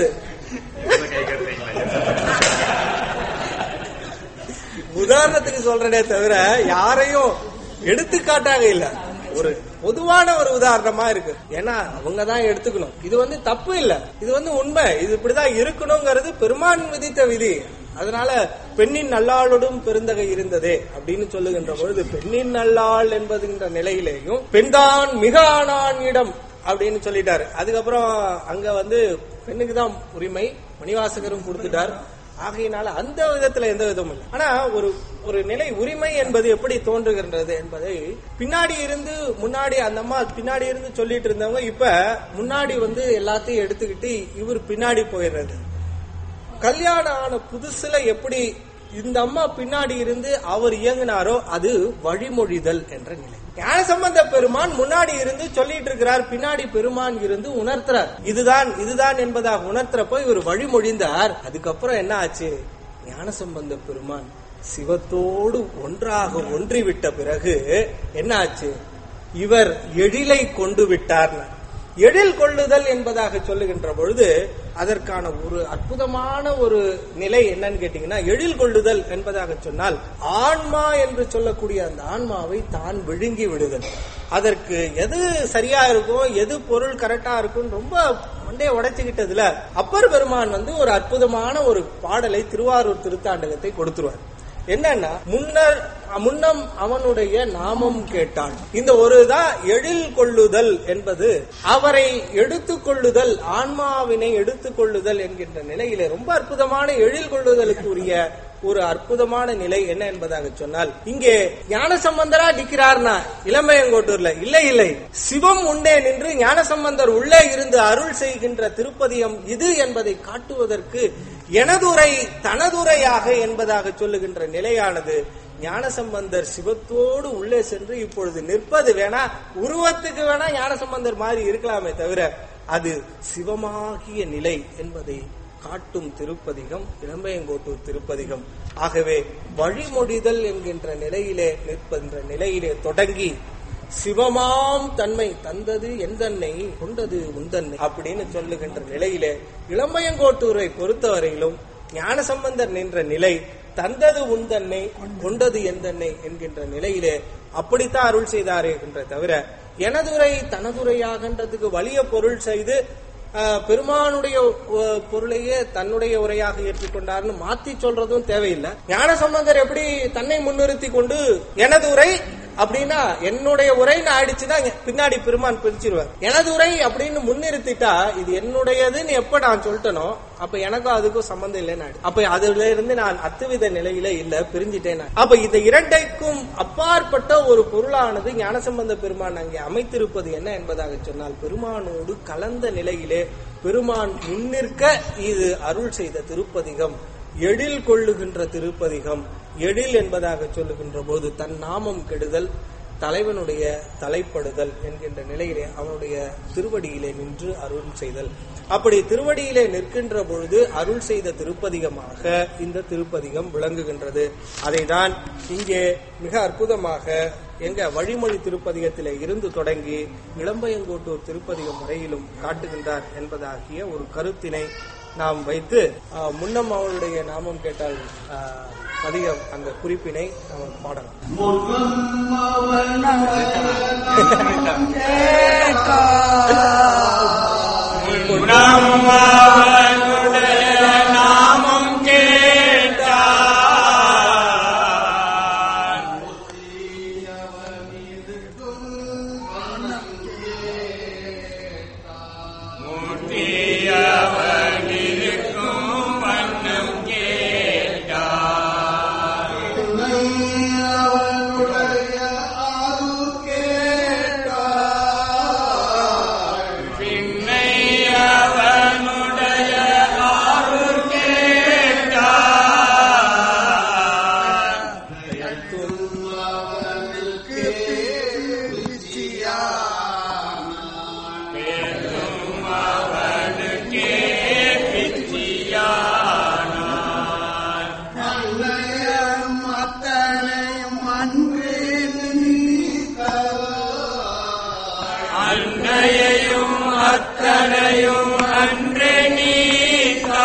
உதாரணத்துக்கு சொல்றேனே தவிர யாரையும் எடுத்துக்காட்டாக இல்ல ஒரு பொதுவான ஒரு உதாரணமா இருக்கு ஏன்னா அவங்க தான் எடுத்துக்கணும் இது வந்து தப்பு இல்ல இது வந்து உண்மை இது இப்படிதான் இருக்கணுங்கிறது பெருமான் விதித்த விதி அதனால பெண்ணின் நல்லாளோடும் பெருந்தகை இருந்ததே அப்படின்னு சொல்லுகின்ற பொழுது பெண்ணின் நல்லாள் என்பதுகின்ற நிலையிலேயும் பெண்தான் மிக ஆனான் இடம் அப்படின்னு சொல்லிட்டாரு அதுக்கப்புறம் அங்க வந்து பெண்ணுக்கு தான் உரிமை மணிவாசகரும் கொடுத்துட்டார் ஆகையினால அந்த விதத்துல எந்த விதமும் இல்லை ஆனா ஒரு ஒரு நிலை உரிமை என்பது எப்படி தோன்றுகின்றது என்பதை பின்னாடி இருந்து முன்னாடி அந்த அம்மா பின்னாடி இருந்து சொல்லிட்டு இருந்தவங்க இப்ப முன்னாடி வந்து எல்லாத்தையும் எடுத்துக்கிட்டு இவர் பின்னாடி போயிடுறது கல்யாணம் ஆன புதுசுல எப்படி இந்த அம்மா பின்னாடி இருந்து அவர் இயங்கினாரோ அது வழிமொழிதல் என்ற நிலை ஞானசம்பந்த பெருமான் முன்னாடி இருந்து சொல்லிட்டு இருக்கிறார் பின்னாடி பெருமான் இருந்து உணர்த்துறார் இதுதான் இதுதான் என்பதாக உணர்த்துறப்போ இவர் வழிமொழிந்தார் அதுக்கப்புறம் என்ன ஆச்சு ஞானசம்பந்த பெருமான் சிவத்தோடு ஒன்றாக ஒன்றிவிட்ட பிறகு என்ன ஆச்சு இவர் எழிலை கொண்டு விட்டார் எழில் கொள்ளுதல் என்பதாக சொல்லுகின்ற பொழுது அதற்கான ஒரு அற்புதமான ஒரு நிலை என்னன்னு கேட்டீங்கன்னா எழில் கொள்ளுதல் என்பதாக சொன்னால் ஆன்மா என்று சொல்லக்கூடிய அந்த ஆன்மாவை தான் விழுங்கி விடுதல் அதற்கு எது சரியா இருக்கும் எது பொருள் கரெக்டா இருக்கும் ரொம்ப மண்டைய உடைச்சுக்கிட்டதுல அப்பர் பெருமான் வந்து ஒரு அற்புதமான ஒரு பாடலை திருவாரூர் திருத்தாண்டகத்தை கொடுத்துருவார் என்னன்னா முன்னர் முன்னம் அவனுடைய நாமம் கேட்டான் இந்த ஒரு தான் எழில் கொள்ளுதல் என்பது அவரை எடுத்துக்கொள்ளுதல் ஆன்மாவினை எடுத்துக்கொள்ளுதல் என்கின்ற நிலையிலே ரொம்ப அற்புதமான எழில் கொள்ளுதலுக்கு உரிய ஒரு அற்புதமான நிலை என்ன என்பதாக சொன்னால் இங்கே ஞான சம்பந்தரா நிற்கிறார்னா இளமையங்கோட்டூர்ல இல்லை இல்லை சிவம் உண்டே நின்று ஞான சம்பந்தர் உள்ளே இருந்து அருள் செய்கின்ற திருப்பதியம் இது என்பதை காட்டுவதற்கு எனதுரை தனதுரையாக என்பதாக சொல்லுகின்ற நிலையானது ஞானசம்பந்தர் சிவத்தோடு உள்ளே சென்று இப்பொழுது நிற்பது வேணா உருவத்துக்கு வேணா ஞானசம்பந்தர் மாதிரி இருக்கலாமே தவிர அது சிவமாகிய நிலை என்பதை காட்டும் திருப்பதிகம் இளம்பையங்கோட்டூர் திருப்பதிகம் ஆகவே வழிமொழிதல் என்கின்ற நிலையிலே நிற்பென்ற நிலையிலே தொடங்கி சிவமாம் தன்மை தந்தது எந்தன்னை கொண்டது உந்தன்னை அப்படின்னு சொல்லுகின்ற நிலையிலே இளம்பையங்கோட்டூரை பொறுத்தவரையிலும் ஞானசம்பந்தர் நின்ற நிலை தந்தது உந்தன்னை கொண்டது எந்தன்னை என்கின்ற நிலையிலே அப்படித்தான் அருள் செய்தாரே என்ற தவிர எனதுரை தனதுரையாகன்றதுக்கு வலிய பொருள் செய்து ஆஹ், பெருமானுடைய அஹ், பொருளையே தன்னுடைய உரையாக ஏற்றுக்கொண்டார்னு மாத்தி சொல்றதும் தேவையில்லை ஞானசம்பந்தர் எப்படி தன்னை முன்னிறுத்தி கொண்டு எனது உரை அப்படின்னா என்னுடைய உரைன்னு ஆயிடுச்சுன்னா இங்க பின்னாடி பெருமான் பிரிச்சிருவார் எனது உரை அப்படின்னு முன்னிறுத்திட்டா இது என்னுடையதுன்னு எப்ப நான் சொல்லிட்டனோ அப்ப எனக்கும் அதுக்கும் சம்பந்தம் இல்லைன்னு ஆயிடுச்சு. அப்ப அதுல இருந்து நான் அத்துவித நிலையில இல்ல பிரிஞ்சிட்டேன் நான். அப்ப இந்த இரண்டைக்கும் அப்பாற்பட்ட ஒரு பொருளானது ஞானசம்பந்த பெருமான் அங்கே அமைத்திருப்பது என்ன என்பதாக சொன்னால் பெருமானோடு கலந்த நிலையிலே பெருமான் முன்னிற்க இது அருள் செய்த திருப்பதிகம் எழில் கொள்ளுகின்ற திருப்பதிகம் எழில் என்பதாக சொல்லுகின்ற போது தன் நாமம் கெடுதல் தலைவனுடைய தலைப்படுதல் என்கின்ற நிலையிலே அவனுடைய திருவடியிலே நின்று அருள் செய்தல் அப்படி திருவடியிலே நிற்கின்ற பொழுது அருள் செய்த திருப்பதிகமாக இந்த திருப்பதிகம் விளங்குகின்றது அதைதான் இங்கே மிக அற்புதமாக எங்க வழிமொழி திருப்பதிகத்திலே இருந்து தொடங்கி இளம்பையங்கோட்டூர் திருப்பதிகம் வரையிலும் காட்டுகின்றார் என்பதாகிய ஒரு கருத்தினை நாம் வைத்து ஆஹ், முன்னம் அவளுடைய நாமம் கேட்டால் ஆஹ், பதிகம் அந்த குறிப்பினை நாம் பாடலாம் அவனுடைய நாமம் கேட்டார் மூர்த்தியவனிருக்கும் வண்ணம் கேட்டார் அவனுடைய ஆறு கேட்டாய் அன்னையையும் அத்தனையும் அன்று நீத்தார்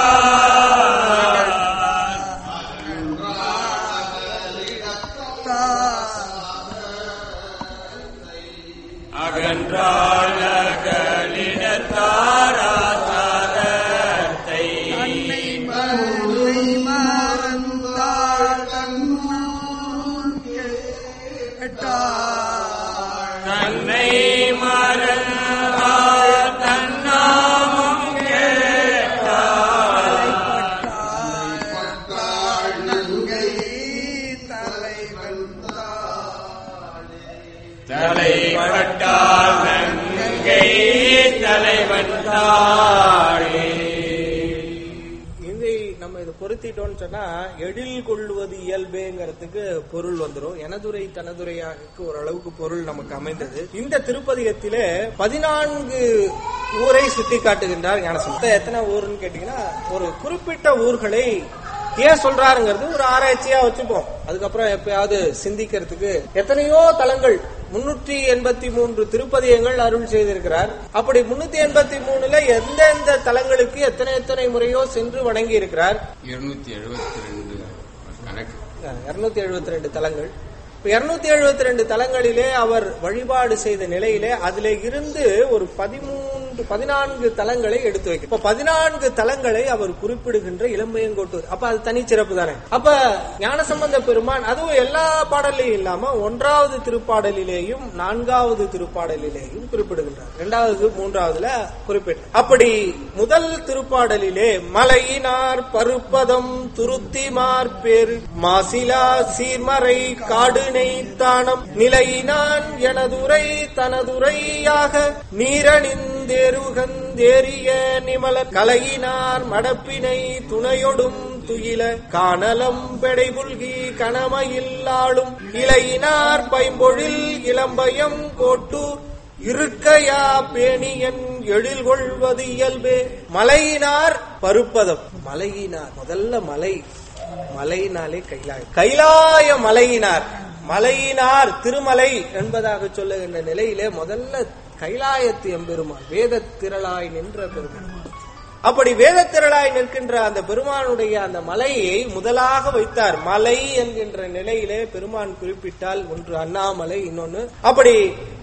அகன்றால் அகலிடத்தாராசாரத்தை தன்னை மறந்தார் தன்னாமம் கேட்டார் தலைப்பட்டால் நங்கை தலைவன் தாழே இதை நம்ம இதை பொருத்திட்டோம்னு சொன்னா எழில் கொள்வது இயல்பேங்கிறதுக்கு பொருள் வந்துரும் எனதுரை தனதுரையாக்கு ஓரளவுக்கு பொருள் நமக்கு அமைந்தது இந்த திருப்பதிகத்திலே பதினான்கு ஊரை சுட்டி காட்டுகின்றார் ஞானசம்பந்தர் எத்தனை ஊர்னு கேட்டீங்கன்னா ஒரு குறிப்பிட்ட ஊர்களை ஏன் சொல்றாருங்கிறது ஒரு ஆராய்ச்சியா வச்சுப்போம் அதுக்கப்புறம் எப்பயாவது சிந்திக்கிறதுக்கு எத்தனையோ தலங்கள் முன்னூற்றி எண்பத்தி மூன்று திருப்பதியங்கள் அருள் செய்திருக்கிறார் அப்படி முன்னூத்தி எண்பத்தி மூணுல எந்தெந்த தலங்களுக்கு எத்தனை எத்தனை முறையோ சென்று வணங்கி இருக்கிறார் இருநூத்தி எழுபத்தி ரெண்டு கணக்கு இருநூத்தி எழுபத்தி ரெண்டு தலங்கள் இப்ப இருநூத்தி எழுபத்தி ரெண்டு தலங்களிலே அவர் வழிபாடு செய்த நிலையிலே அதுல இருந்து ஒரு பதிமூன்று பதினான்கு தலங்களை எடுத்து வைக்க இப்ப பதினான்கு தலங்களை அவர் குறிப்பிடுகின்ற இளம்பையங்கோட்டூர் அப்ப அது தனிச்சிறப்பு தானே அப்ப ஞானசம்பந்த பெருமான் அதுவும் எல்லா பாடலையும் இல்லாம ஒன்றாவது திருப்பாடலிலேயும் நான்காவது திருப்பாடலிலேயும் குறிப்பிடுகின்றார் இரண்டாவது மூன்றாவதுல குறிப்பிட்ட அப்படி முதல் திருப்பாடலிலே மலையினார் பருப்பதம் துருத்திமார் பேரு மாசிலா சீர்மறை காடு நெய்த்தானம் நிலையினான் எனதுரை தனதுரையாக நீரணிந்தேருகந்தேறிய நிமல கலையினார் மடப்பினை துணையொடும் துயில காணலம் பெடைபுல்கி கணமையில்லாளும் இலையினார் பைம்பொழில் இளம்பயம் கோட்டூர் இருக்கையா பேணியன் எழில் கொள்வது இயல்பே மலையினார் பருப்பதம் மலையினார் முதல்ல மலை மலையினாலே கைலாயம் கைலாய மலையினார் மலையினார் திருமலை என்பதாக சொல்லுகின்ற நிலையிலே முதல்ல கைலாயத்து எம்பெருமான் வேத திரளாய் நின்ற பெருமான் அப்படி வேத திரளாய் நிற்கின்ற அந்த பெருமானுடைய அந்த மலையை முதலாக வைத்தார் மலை என்கின்ற நிலையிலே பெருமான் குறிப்பிட்டால் ஒன்று அண்ணாமலை இன்னொன்னு அப்படி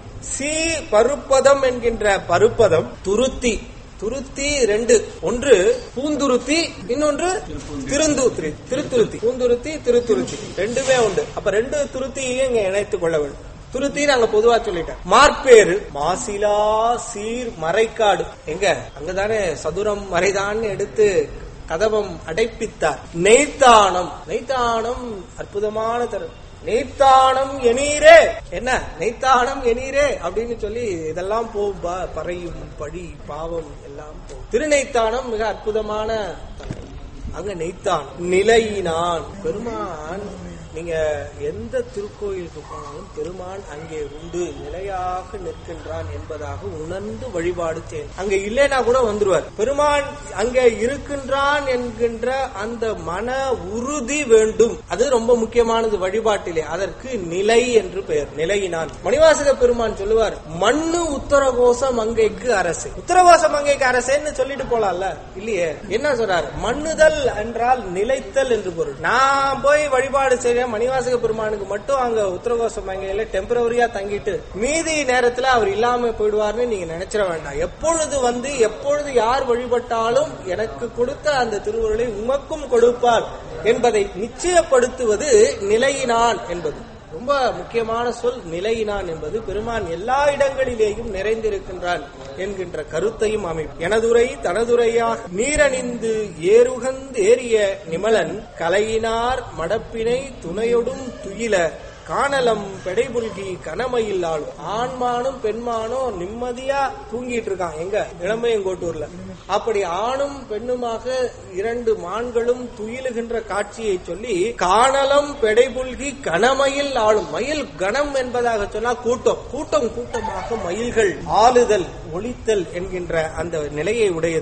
சி பருப்பதம் என்கின்ற பருப்பதம் துருத்தி துருத்தி ரெண்டு ஒன்று பூந்துருத்தி இன்னொன்று திருந்துருத்தி திருத்துருத்தி பூந்துருத்தி திருத்துருத்தி ரெண்டுமே உண்டு அப்ப ரெண்டு துருத்தியையும் இங்க இணைத்துக் கொள்ள வேண்டும் துருத்தி நாங்க பொதுவா சொல்லிட்டேன் மார்பேரு மாசிலா சீர் மறைக்காடு எங்க அங்கதானே சதுரம் மறைதான் எடுத்து கதவம் அடைப்பித்தார் நெய்த்தானம் நெய்த்தானம் அற்புதமான தரம் நெய்த்தானம் எனீரே என்ன நெய்த்தானம் எனீரே அப்படின்னு சொல்லி இதெல்லாம் போகும் ப- பறையும் பழி பாவம் எல்லாம் போகும் திருநெய்த்தானம் மிக அற்புதமான தலம். அங்க நெய்த்தானம் நிலையினான் பெருமான் நீங்க எந்த திருக்கோயிலுக்கு போனாலும் பெருமான் அங்கே உண்டு நிலையாக நிற்கின்றான் என்பதாக உணர்ந்து வழிபாடு செய்யும் அங்க இல்லைனா கூட வந்துருவார் பெருமான் அங்கே இருக்கின்றான் என்கின்ற அந்த மன உறுதி வேண்டும் அது ரொம்ப முக்கியமானது வழிபாட்டிலே அதற்கு நிலை என்று பெயர் நிலையினான் மணிவாசக பெருமான் சொல்லுவார் மண்ணு உத்தரகோச மங்கைக்கு அரசு உத்தரகோச மங்கைக்கு அரசேன்னு சொல்லிட்டு போலாம்ல இல்லையே என்ன சொல்றாரு மண்ணுதல் என்றால் நிலைத்தல் என்று பொருள் நான் போய் வழிபாடு செய்றேன் மணிவாசக பெருமானுக்கு மட்டும் அங்க உத்தரகோச மங்கையில டெம்பரவரியா தங்கிட்டு மீதி நேரத்துல அவர் இல்லாம போயிடுவார்னு நீங்க நினைச்சிட வேண்டாம் எப்பொழுது வந்து எப்பொழுது யார் வழிபட்டாலும் எனக்கு கொடுத்த அந்த திருவுருளை உமக்கும் கொடுப்பார் என்பதை நிச்சயப்படுத்துவது நிலையினான் என்பது ரொம்ப முக்கியமான சொல் நிலையினான் என்பது பெருமான் எல்லா இடங்களிலேயும் நிறைந்திருக்கின்றான் என்கின்ற கருத்தையும் அமைப்பு எனதுரை தனதுரையாக நீரணிந்து ஏறுகந்தேறிய நிமலன் கலையினார் மடப்பினை துணையொடும் துயில காணலம் பெடைபுல்கி கனமையில் ஆளும் ஆண்மானும் பெண்மானும் நிம்மதியா தூங்கிட்டு இருக்கான் எங்க இளமையங்கோட்டூர்ல அப்படி ஆணும் பெண்ணுமாக இரண்டு மான்களும் துயிலுகின்ற காட்சியை சொல்லி காணலம் பெடைபுல்கி கனமயில் ஆளும் மயில் கணம் என்பதாக சொன்னா கூட்டம் கூட்டம் கூட்டமாக மயில்கள் ஆளுதல் ஒளித்தல் என்கின்ற அந்த நிலையை உடையது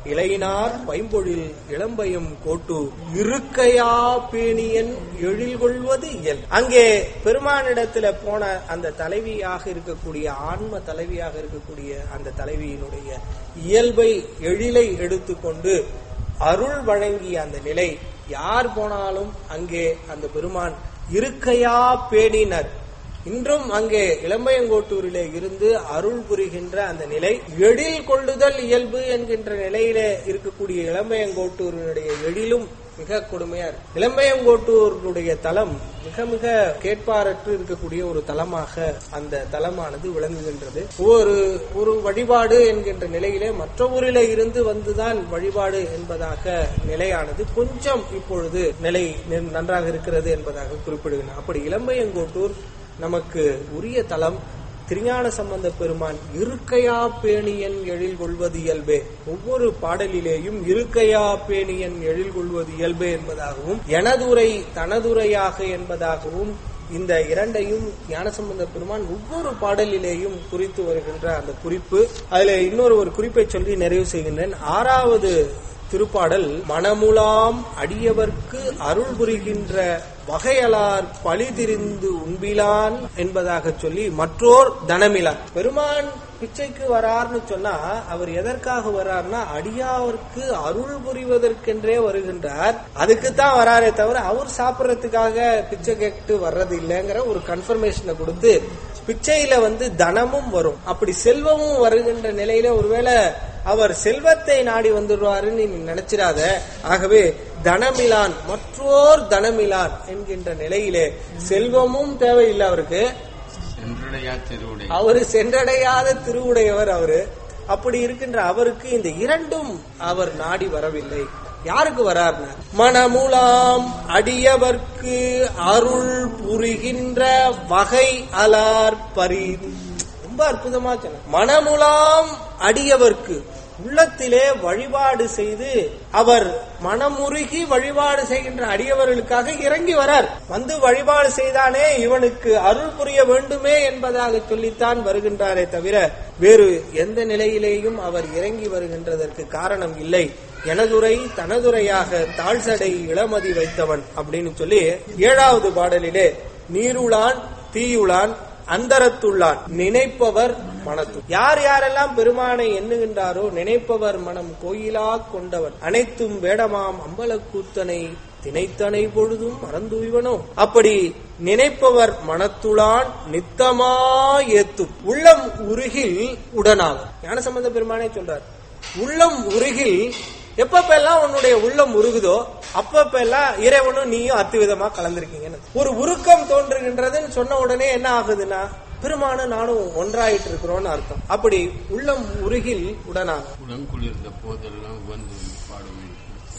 இளையினார் பைம்பொழில் இளம்பயம் கோட்டு இருக்கையா பேணியன் எழில் கொள்வது இயல் அங்கே பெருமானிடத்துல போன அந்த தலைவியாக இருக்கக்கூடிய ஆன்ம தலைவியாக இருக்கக்கூடிய அந்த தலைவியினுடைய இயல்பை எழிலை எடுத்துக்கொண்டு அருள் வழங்கிய அந்த நிலை யார் போனாலும் அங்கே அந்த பெருமான் இருக்கையா பேணினர் இன்றும் அங்கே இளம்பயங்கோட்டூரிலே இருந்து அருள் புரிகின்ற அந்த நிலை எழில் கொள்ளுதல் இயல்பு என்கின்ற நிலையிலே இருக்கக்கூடிய இளம்பயங்கோட்டூரினுடைய எழிலும் மிக கொடுமையா இருக்கு இளம்பயங்கோட்டூருடைய தலம் மிக மிக கேட்பாரற்று இருக்கக்கூடிய ஒரு தலமாக அந்த தலமானது விளங்குகின்றது ஒரு ஒரு வழிபாடு என்கின்ற நிலையிலே மற்ற ஊரிலே இருந்து வந்துதான் வழிபாடு என்பதாக நிலையானது கொஞ்சம் இப்பொழுது நிலை நி- நன்றாக இருக்கிறது என்பதாக குறிப்பிடுகிறேன் அப்படி இளம்பயங்கோட்டூர் நமக்கு உரிய தலம் திருஞான சம்பந்த பெருமான் இருக்கையா பேணியன் எழில் கொள்வது இயல்பே ஒவ்வொரு பாடலிலேயும் இருக்கையா பேணியன் எழில் கொள்வது இயல்பே என்பதாகவும் எனதுரை தனதுரையாக என்பதாகவும் இந்த இரண்டையும் ஞானசம்பந்த பெருமான் ஒவ்வொரு பாடலிலேயும் குறித்து வருகின்ற அந்த குறிப்பு அதுல இன்னொரு ஒரு குறிப்பை சொல்லி நிறைவு செய்கின்றேன் ஆறாவது திருப்பாடல் மணமுலாம் அடியவர்க்கு அருள் புரிகின்ற வகையலார் பழிதிரிந்து உண்பிலான் என்பதாக சொல்லி மற்றோர் தனமிலான் பெருமான் பிச்சைக்கு வரார்னு சொன்னா அவர் எதற்காக வரார்னா அடியாவர்க்கு அருள் புரிவதற்கென்றே வருகின்றார் அதுக்குத்தான் வராரே தவிர அவர் சாப்பிடறதுக்காக பிச்சை கேட்டு வர்றது இல்லைங்கிற ஒரு கன்ஃபர்மேஷனை கொடுத்து பிச்சையில வந்து தனமும் வரும் அப்படி செல்வமும் வருகின்ற நிலையில ஒருவேளை அவர் செல்வத்தை நாடி வந்துடுவாருன்னு நீ நினைச்சிடாத ஆகவே தனமிலான் மற்றோர் தனமிலான் என்கின்ற நிலையிலே செல்வமும் தேவையில்லை அவருக்கு சென்றடையா திருவுடை அவரு சென்றடையாத திருவுடையவர் அவரு அப்படி இருக்கின்ற அவருக்கு இந்த இரண்டும் அவர் நாடி வரவில்லை யாருக்கு வரார்னா மனமுலாம் அடியவர்க்கு அருள் புரிகின்ற வகை அலார் பரி ரொம்ப அற்புதமா சொன்ன மனமுலாம் அடியவர்க்கு உள்ளத்திலே வழிபாடு செய்து அவர் மனமுருகி வழிபாடு செய்கின்ற அடியவர்களுக்காக இறங்கி வரார் வந்து வழிபாடு செய்தானே இவனுக்கு அருள் புரிய வேண்டுமே என்பதாக சொல்லித்தான் வருகின்றாரே தவிர வேறு எந்த நிலையிலேயும் அவர் இறங்கி வருகின்றதற்கு காரணம் இல்லை எனதுரை தனதுரையாக தாழ்சடை இளமதி வைத்தவன் அப்படின்னு சொல்லி ஏழாவது பாடலிலே நீருளான் தீயுளான் அந்தரத்துள்ளான் நினைப்பவர் மனத்து யார் யாரெல்லாம் பெருமானை எண்ணுகின்றாரோ நினைப்பவர் மனம் கோயிலா கொண்டவன் அனைத்தும் வேடமாம் அம்பலக்கூத்தனை தினைத்தனை பொழுதும் மறந்துய்வனோ அப்படி நினைப்பவர் மனத்துளான் நித்தமா ஏத்தும் உள்ளம் உருகில் உடனாகும் ஞானசம்பந்த பெருமானே சொல்றார் உள்ளம் உருகில் எப்பப்பெல்லாம் உன்னுடைய உள்ளம் உருகுதோ அப்பப்பெல்லாம் இறைவனும் நீயும் அத்துவிதமா கலந்திருக்கீங்கன்னு ஒரு உருக்கம் தோன்றுகின்றதுன்னு சொன்ன உடனே என்ன ஆகுதுன்னா பெருமான நானும் ஒன்றாயிட்டு இருக்கிறோம்னு அர்த்தம் அப்படி உள்ளம் உருகில் உடனாக உடங்குளிர்ந்த போதெல்லாம் வந்து பாட வேண்டும்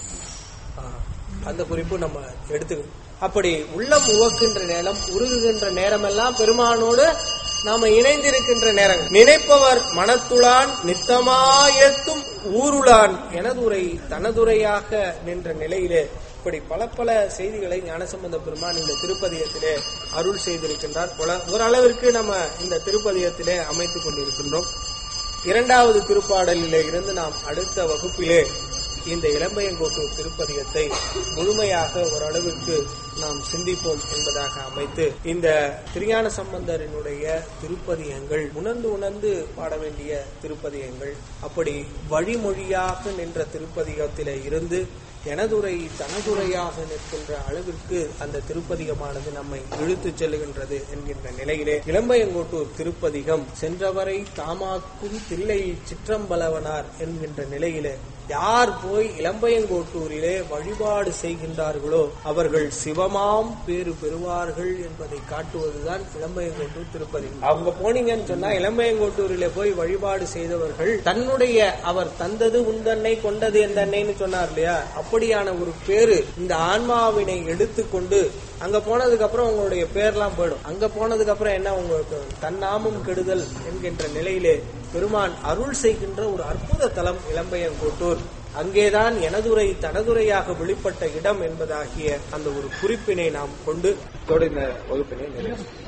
அந்த குறிப்பு நம்ம எடுத்துக்கணும் அப்படி உள்ளம் உவக்கின்ற நேரம் உருகுகின்ற நேரமெல்லாம் பெருமானோடு நாம இணைந்திருக்கின்ற நேரங்கள் நினைப்பவர் மனத்துளான் நித்தமாயத்தும் ஊருளான் எனதுரை தனதுரையாக நின்ற நிலையிலே இப்படி பல பல செய்திகளை ஞானசம்பந்த பெருமான் இந்த திருப்பதியத்திலே அருள் செய்திருக்கின்றார் போல ஓரளவிற்கு நம்ம இந்த திருப்பதியத்திலே அமைத்துக் கொண்டிருக்கின்றோம் இரண்டாவது திருப்பாடலிலே இருந்து நாம் அடுத்த வகுப்பிலே இந்த இளம்பையங்கோட்டூர் திருப்பதியத்தை முழுமையாக ஓரளவிற்கு நாம் சிந்திப்போம் என்பதாக அமைத்து இந்த திருஞான சம்பந்தரினுடைய திருப்பதியங்கள் உணர்ந்து உணர்ந்து பாட வேண்டிய திருப்பதியங்கள் அப்படி வழிமொழியாக நின்ற திருப்பதிகத்திலே இருந்து எனதுரை தனதுரையாக நிற்கின்ற அளவிற்கு அந்த திருப்பதிகமானது நம்மை இழுத்துச் செல்லுகின்றது என்கின்ற நிலையிலே இளம்பையங்கோட்டூர் திருப்பதிகம் சென்றவரை தாமாக்கும் தில்லை சிற்றம்பலவனார் என்கின்ற நிலையிலே யார் போய் இளம்பையங்கோட்டூரிலே வழிபாடு செய்கின்றார்களோ அவர்கள் சிவமாம் பேறு பெறுவார்கள் என்பதை காட்டுவதுதான் இளம்பையங்கோட்டூர் திருப்பதி அவங்க போனீங்கன்னு சொன்னா இளம்பையங்கோட்டூரிலே போய் வழிபாடு செய்தவர்கள் தன்னுடைய அவர் தந்தது உந்தன்னை கொண்டது எந்தன்னைன்னு சொன்னார் இல்லையா அப்படியான ஒரு பேரு இந்த ஆன்மாவினை எடுத்துக்கொண்டு அங்க போனதுக்கு அப்புறம் உங்களுடைய பேர்லாம் போயிடும் அங்க போனதுக்கு அப்புறம் என்ன உங்களுக்கு தன்னாமும் கெடுதல் என்கின்ற நிலையிலே பெருமான் அருள் செய்கின்ற ஒரு அற்புத தலம் இளம்பையங்கோட்டூர் அங்கேதான் எனதுரை தனதுரையாக வெளிப்பட்ட இடம் என்பதாகிய அந்த ஒரு குறிப்பினை நாம் கொண்டு தொடர்ந்த வகுப்பினை நிறைவு